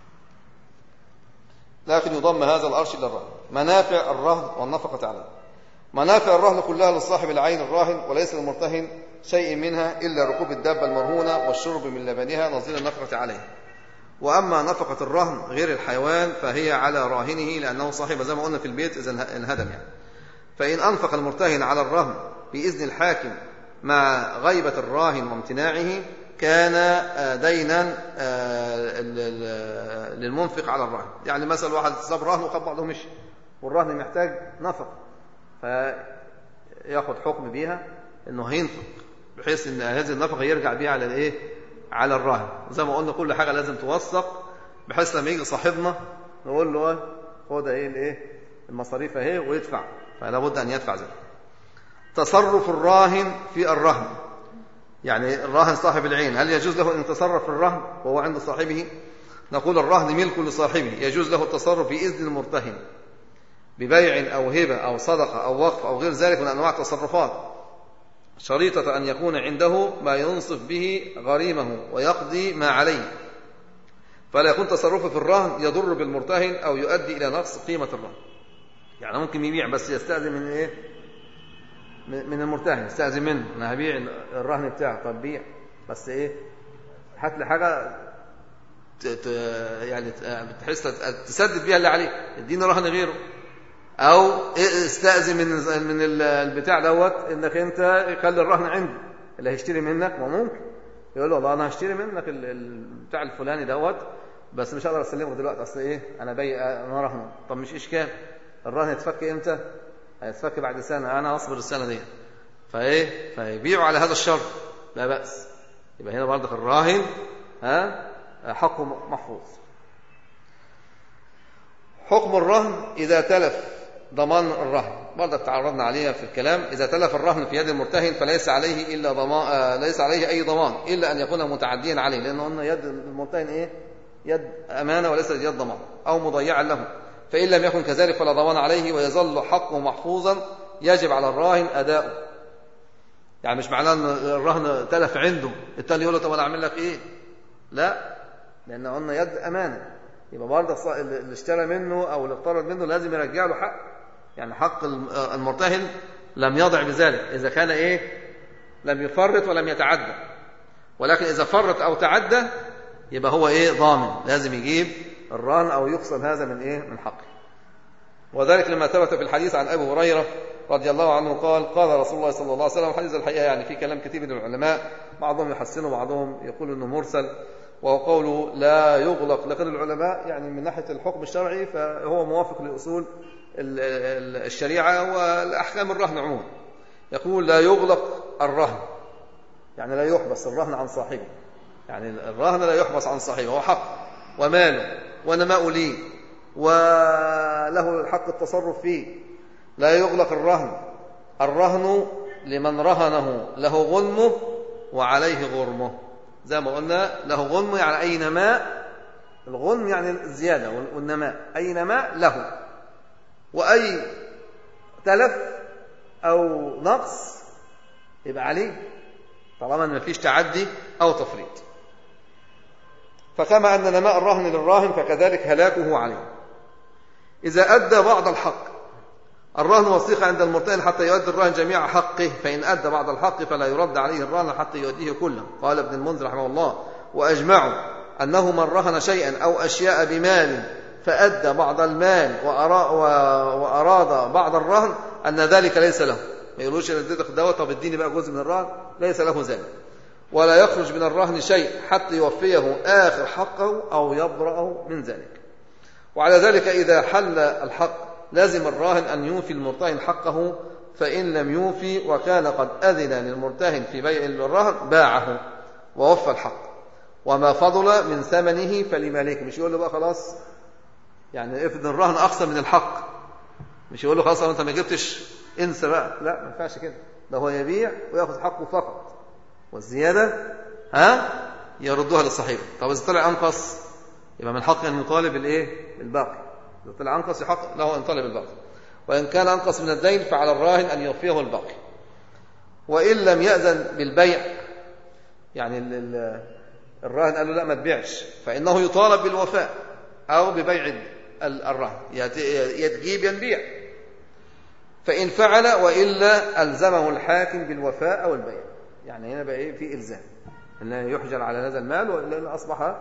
لكن يضم هذا الأرش إلى الرهن منافع الرهن والنفقة عليه منافع الرهن كلها لصاحب العين الراهن وليس للمرتهن شيء منها إلا ركوب الدابة المرهونة والشرب من لبنها نظير النفقة عليه وأما نفقة الرهن غير الحيوان فهي على راهنه لأنه صاحب زي ما قلنا في البيت إذا انهدم يعني فإن أنفق المرتهن على الرهن بإذن الحاكم مع غيبة الراهن وامتناعه كان دينا للمنفق على الرهن يعني مثلا واحد صاب رهن وقد بعضه مشي والرهن محتاج نفق فياخد حكم بيها انه هينفق بحيث ان هذه النفقه يرجع بيها على الايه على الراهن زي ما قلنا كل حاجه لازم توثق بحيث لما يجي صاحبنا نقول له خد ايه الايه المصاريف اهي ويدفع فلا بد ان يدفع ذلك تصرف الراهن في الرهن يعني الراهن صاحب العين هل يجوز له أن يتصرف في الرهن وهو عند صاحبه نقول الرهن ملك لصاحبه يجوز له التصرف بإذن المرتهن ببيع أو هبة أو صدقة أو وقف أو غير ذلك من أنواع التصرفات شريطة أن يكون عنده ما ينصف به غريمه ويقضي ما عليه فلا يكون تصرفه في الرهن يضر بالمرتهن أو يؤدي إلى نقص قيمة الرهن يعني ممكن يبيع بس يستأذن من إيه من المرتهن استأذن منه انا هبيع الرهن بتاعه طب بيع بس ايه هات لي حاجه ت... ت... يعني بتحس تسدد بيها اللي عليك اديني رهن غيره او استأذن من من البتاع دوت انك انت خلي الرهن عندي اللي هيشتري منك ما ممكن يقول له والله انا هشتري منك البتاع الفلاني دوت بس مش هقدر اسلمه دلوقتي اصل ايه انا بيع انا رهنه طب مش اشكال الرهن يتفك امتى هيتفك بعد سنة أنا أصبر السنة دي فإيه فيبيعوا على هذا الشرط لا بأس يبقى هنا برضك الراهن ها حقه محفوظ حكم الرهن إذا تلف ضمان الرهن برضك تعرضنا عليها في الكلام إذا تلف الرهن في يد المرتهن فليس عليه إلا ضمان آه ليس عليه أي ضمان إلا أن يكون متعديا عليه لأنه قلنا يد المرتهن إيه يد أمانة وليس يد ضمان أو مضيعا له فإن لم يكن كذلك فلا ضمان عليه ويظل حقه محفوظا يجب على الراهن أداؤه يعني مش معناه أن الرهن تلف عنده التاني يقول له طب أنا أعمل لك إيه لا لأن قلنا يد أمانة يبقى برضه اللي اشترى منه أو اللي اقترض منه لازم يرجع له حق يعني حق المرتهن لم يضع بذلك إذا كان إيه لم يفرط ولم يتعدى ولكن إذا فرط أو تعدى يبقى هو إيه ضامن لازم يجيب الرهن أو يقسم هذا من إيه من حقه وذلك لما ثبت في الحديث عن أبي هريرة رضي الله عنه قال قال رسول الله صلى الله عليه وسلم حديث الحقيقة يعني في كلام كثير من العلماء بعضهم يحسنه بعضهم يقول أنه مرسل وهو قوله لا يغلق لكن العلماء يعني من ناحية الحكم الشرعي فهو موافق لأصول الشريعة والأحكام الرهن عموما يقول لا يغلق الرهن يعني لا يحبس الرهن عن صاحبه يعني الرهن لا يحبس عن صاحبه هو حق وماله ونماء لي وله حق التصرف فيه لا يغلق الرهن الرهن لمن رهنه له غنمه وعليه غرمه زي ما قلنا له غنم يعني أي نماء الغنم يعني الزيادة والنماء أي نماء له وأي تلف أو نقص يبقى عليه طالما ما فيش تعدي أو تفريط فكما أن نماء الرهن للراهن فكذلك هلاكه عليه إذا أدى بعض الحق الرهن وثيقة عند المرتهن حتى يؤدي الراهن جميع حقه فإن أدى بعض الحق فلا يرد عليه الرهن حتى يؤديه كله قال ابن المنذر رحمه الله وأجمعوا أنه من رهن شيئا أو أشياء بمال فأدى بعض المال وأراد بعض الرهن أن ذلك ليس له ما يقولوش أن اديتك دوت طب اديني بقى جزء من الرهن ليس له ذلك ولا يخرج من الرهن شيء حتى يوفيه آخر حقه أو يبرأه من ذلك وعلى ذلك إذا حل الحق لازم الراهن أن يوفي المرتهن حقه فإن لم يوفي وكان قد أذن للمرتهن في بيع الرهن باعه ووفى الحق وما فضل من ثمنه فلمالك مش يقول له بقى خلاص يعني افرض الرهن أقصى من الحق مش يقول له خلاص أنت ما جبتش انسى بقى لا ما ينفعش كده ده هو يبيع وياخذ حقه فقط والزيادة ها يردوها للصحيح طب إذا طلع أنقص يبقى من حق المطالب الإيه الباقي إذا طلع أنقص يحق له أن طلب الباقي وإن كان أنقص من الدين فعلى الراهن أن يوفيه الباقي وإن لم يأذن بالبيع يعني الراهن قال له لا ما تبيعش فإنه يطالب بالوفاء أو ببيع الرهن يتجيب ينبيع فإن فعل وإلا ألزمه الحاكم بالوفاء أو البيع يعني هنا بقى إيه في إلزام أنه يحجر على هذا المال وإلا أصبح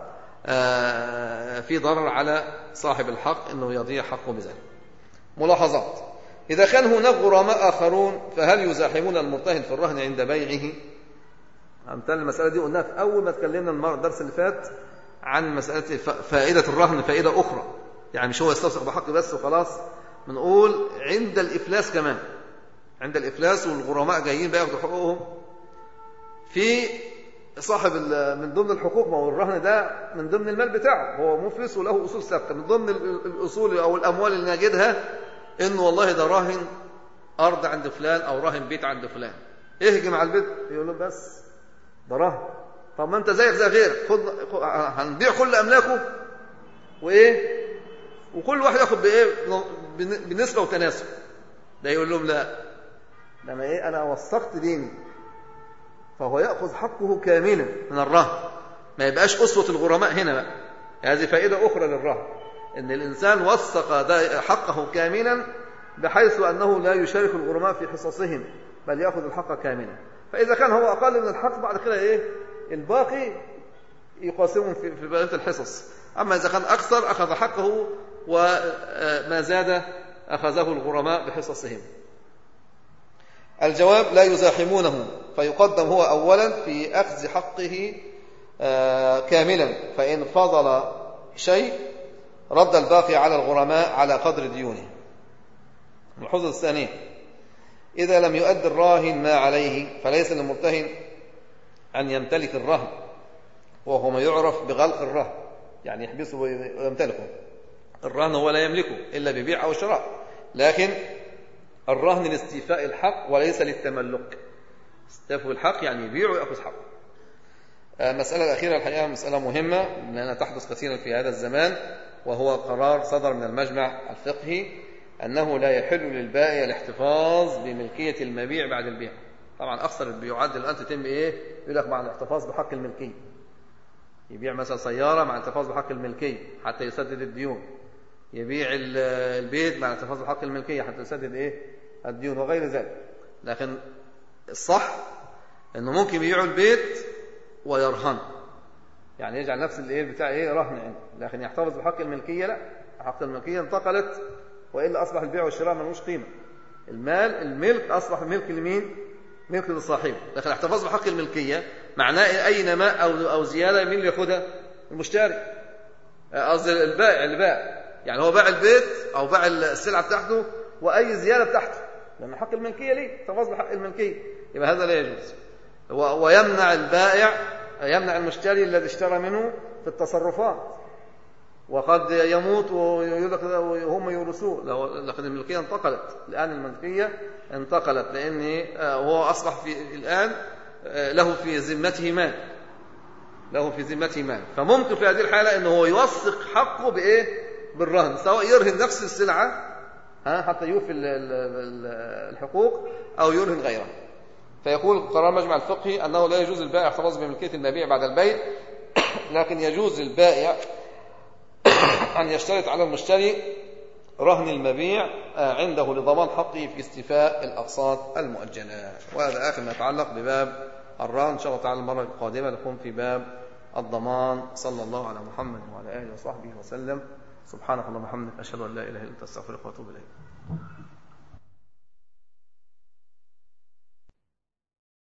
آه، في ضرر على صاحب الحق أنه يضيع حقه بذلك ملاحظات إذا كان هناك غرماء آخرون فهل يزاحمون المرتهن في الرهن عند بيعه أمثال المسألة دي قلناها في أول ما تكلمنا الدرس اللي فات عن مسألة فائدة الرهن فائدة أخرى يعني مش هو يستوثق بحق بس وخلاص بنقول عند الإفلاس كمان عند الإفلاس والغرماء جايين بياخدوا حقوقهم في صاحب من ضمن الحقوق ما هو الرهن ده من ضمن المال بتاعه هو مفلس وله اصول ثابته من ضمن الاصول او الاموال اللي نجدها انه والله ده راهن ارض عند فلان او راهن بيت عند فلان اهجم على البيت يقول له بس ده رهن طب ما انت زيك زي غيرك خد هنبيع كل املاكه وايه وكل واحد ياخد بايه بنسبه وتناسب ده يقول لهم لا ده انا ايه انا وثقت ديني فهو يأخذ حقه كاملا من الرهن ما يبقاش أسوة الغرماء هنا بقى هذه فائدة أخرى للرهن إن الإنسان وثق حقه كاملا بحيث أنه لا يشارك الغرماء في حصصهم بل يأخذ الحق كاملا فإذا كان هو أقل من الحق بعد كده إيه الباقي يقاسمهم في في بقية الحصص أما إذا كان أكثر أخذ حقه وما زاد أخذه الغرماء بحصصهم الجواب لا يزاحمونه فيقدم هو أولا في أخذ حقه آه، كاملا فإن فضل شيء رد الباقي على الغرماء على قدر ديونه الحظ الثانية إذا لم يؤد الراهن ما عليه فليس للمرتهن أن يمتلك الرهن وهو ما يعرف بغلق الرهن يعني يحبسه ويمتلكه الرهن هو لا يملكه إلا ببيع أو شراء لكن الرهن لاستيفاء الحق وليس للتملك استيفاء الحق يعني يبيع ويأخذ حقه المسألة الأخيرة الحقيقة مسألة مهمة لأنها تحدث كثيرا في هذا الزمان وهو قرار صدر من المجمع الفقهي أنه لا يحل للبائع الاحتفاظ بملكية المبيع بعد البيع طبعا أكثر البيوعات الآن تتم إيه يقول لك مع الاحتفاظ بحق الملكية يبيع مثلا سيارة مع التفاظ بحق الملكية حتى يسدد الديون يبيع البيت مع التفاظ بحق الملكية حتى يسدد إيه الديون وغير ذلك لكن الصح انه ممكن يبيعوا البيت ويرهن يعني يجعل نفس الايه بتاع ايه رهن عنده لكن يحتفظ بحق الملكيه لا حق الملكيه انتقلت والا اصبح البيع والشراء ملوش قيمه المال الملك اصبح ملك لمين ملك للصاحب لكن الاحتفاظ بحق الملكيه معناه اي نماء او او زياده مين اللي ياخدها المشتري قصدي البائع اللي باع يعني هو باع البيت او باع السلعه بتاعته واي زياده بتاعته لان حق الملكيه ليه احتفاظ بحق الملكيه يبقى هذا لا يجوز ويمنع البائع يمنع المشتري الذي اشترى منه في التصرفات وقد يموت وهم يورثوه لكن الملكيه انتقلت الان الملكيه انتقلت لان هو اصبح في الان له في ذمته مال له في ذمته مال فممكن في هذه الحاله انه هو يوثق حقه بايه بالرهن سواء يرهن نفس السلعه ها حتى يوفي الحقوق او يرهن غيرها فيقول قرار مجمع الفقهي أنه لا يجوز البائع احتفاظ بملكية المبيع بعد البيع لكن يجوز للبائع أن يشترط على المشتري رهن المبيع عنده لضمان حقه في استيفاء الأقساط المؤجلة وهذا آخر ما يتعلق بباب الرهن إن شاء الله تعالى المرة القادمة نكون في باب الضمان صلى الله على محمد وعلى آله وصحبه وسلم سبحانك اللهم وبحمدك أشهد أن لا إله إلا أنت أستغفرك وأتوب إليك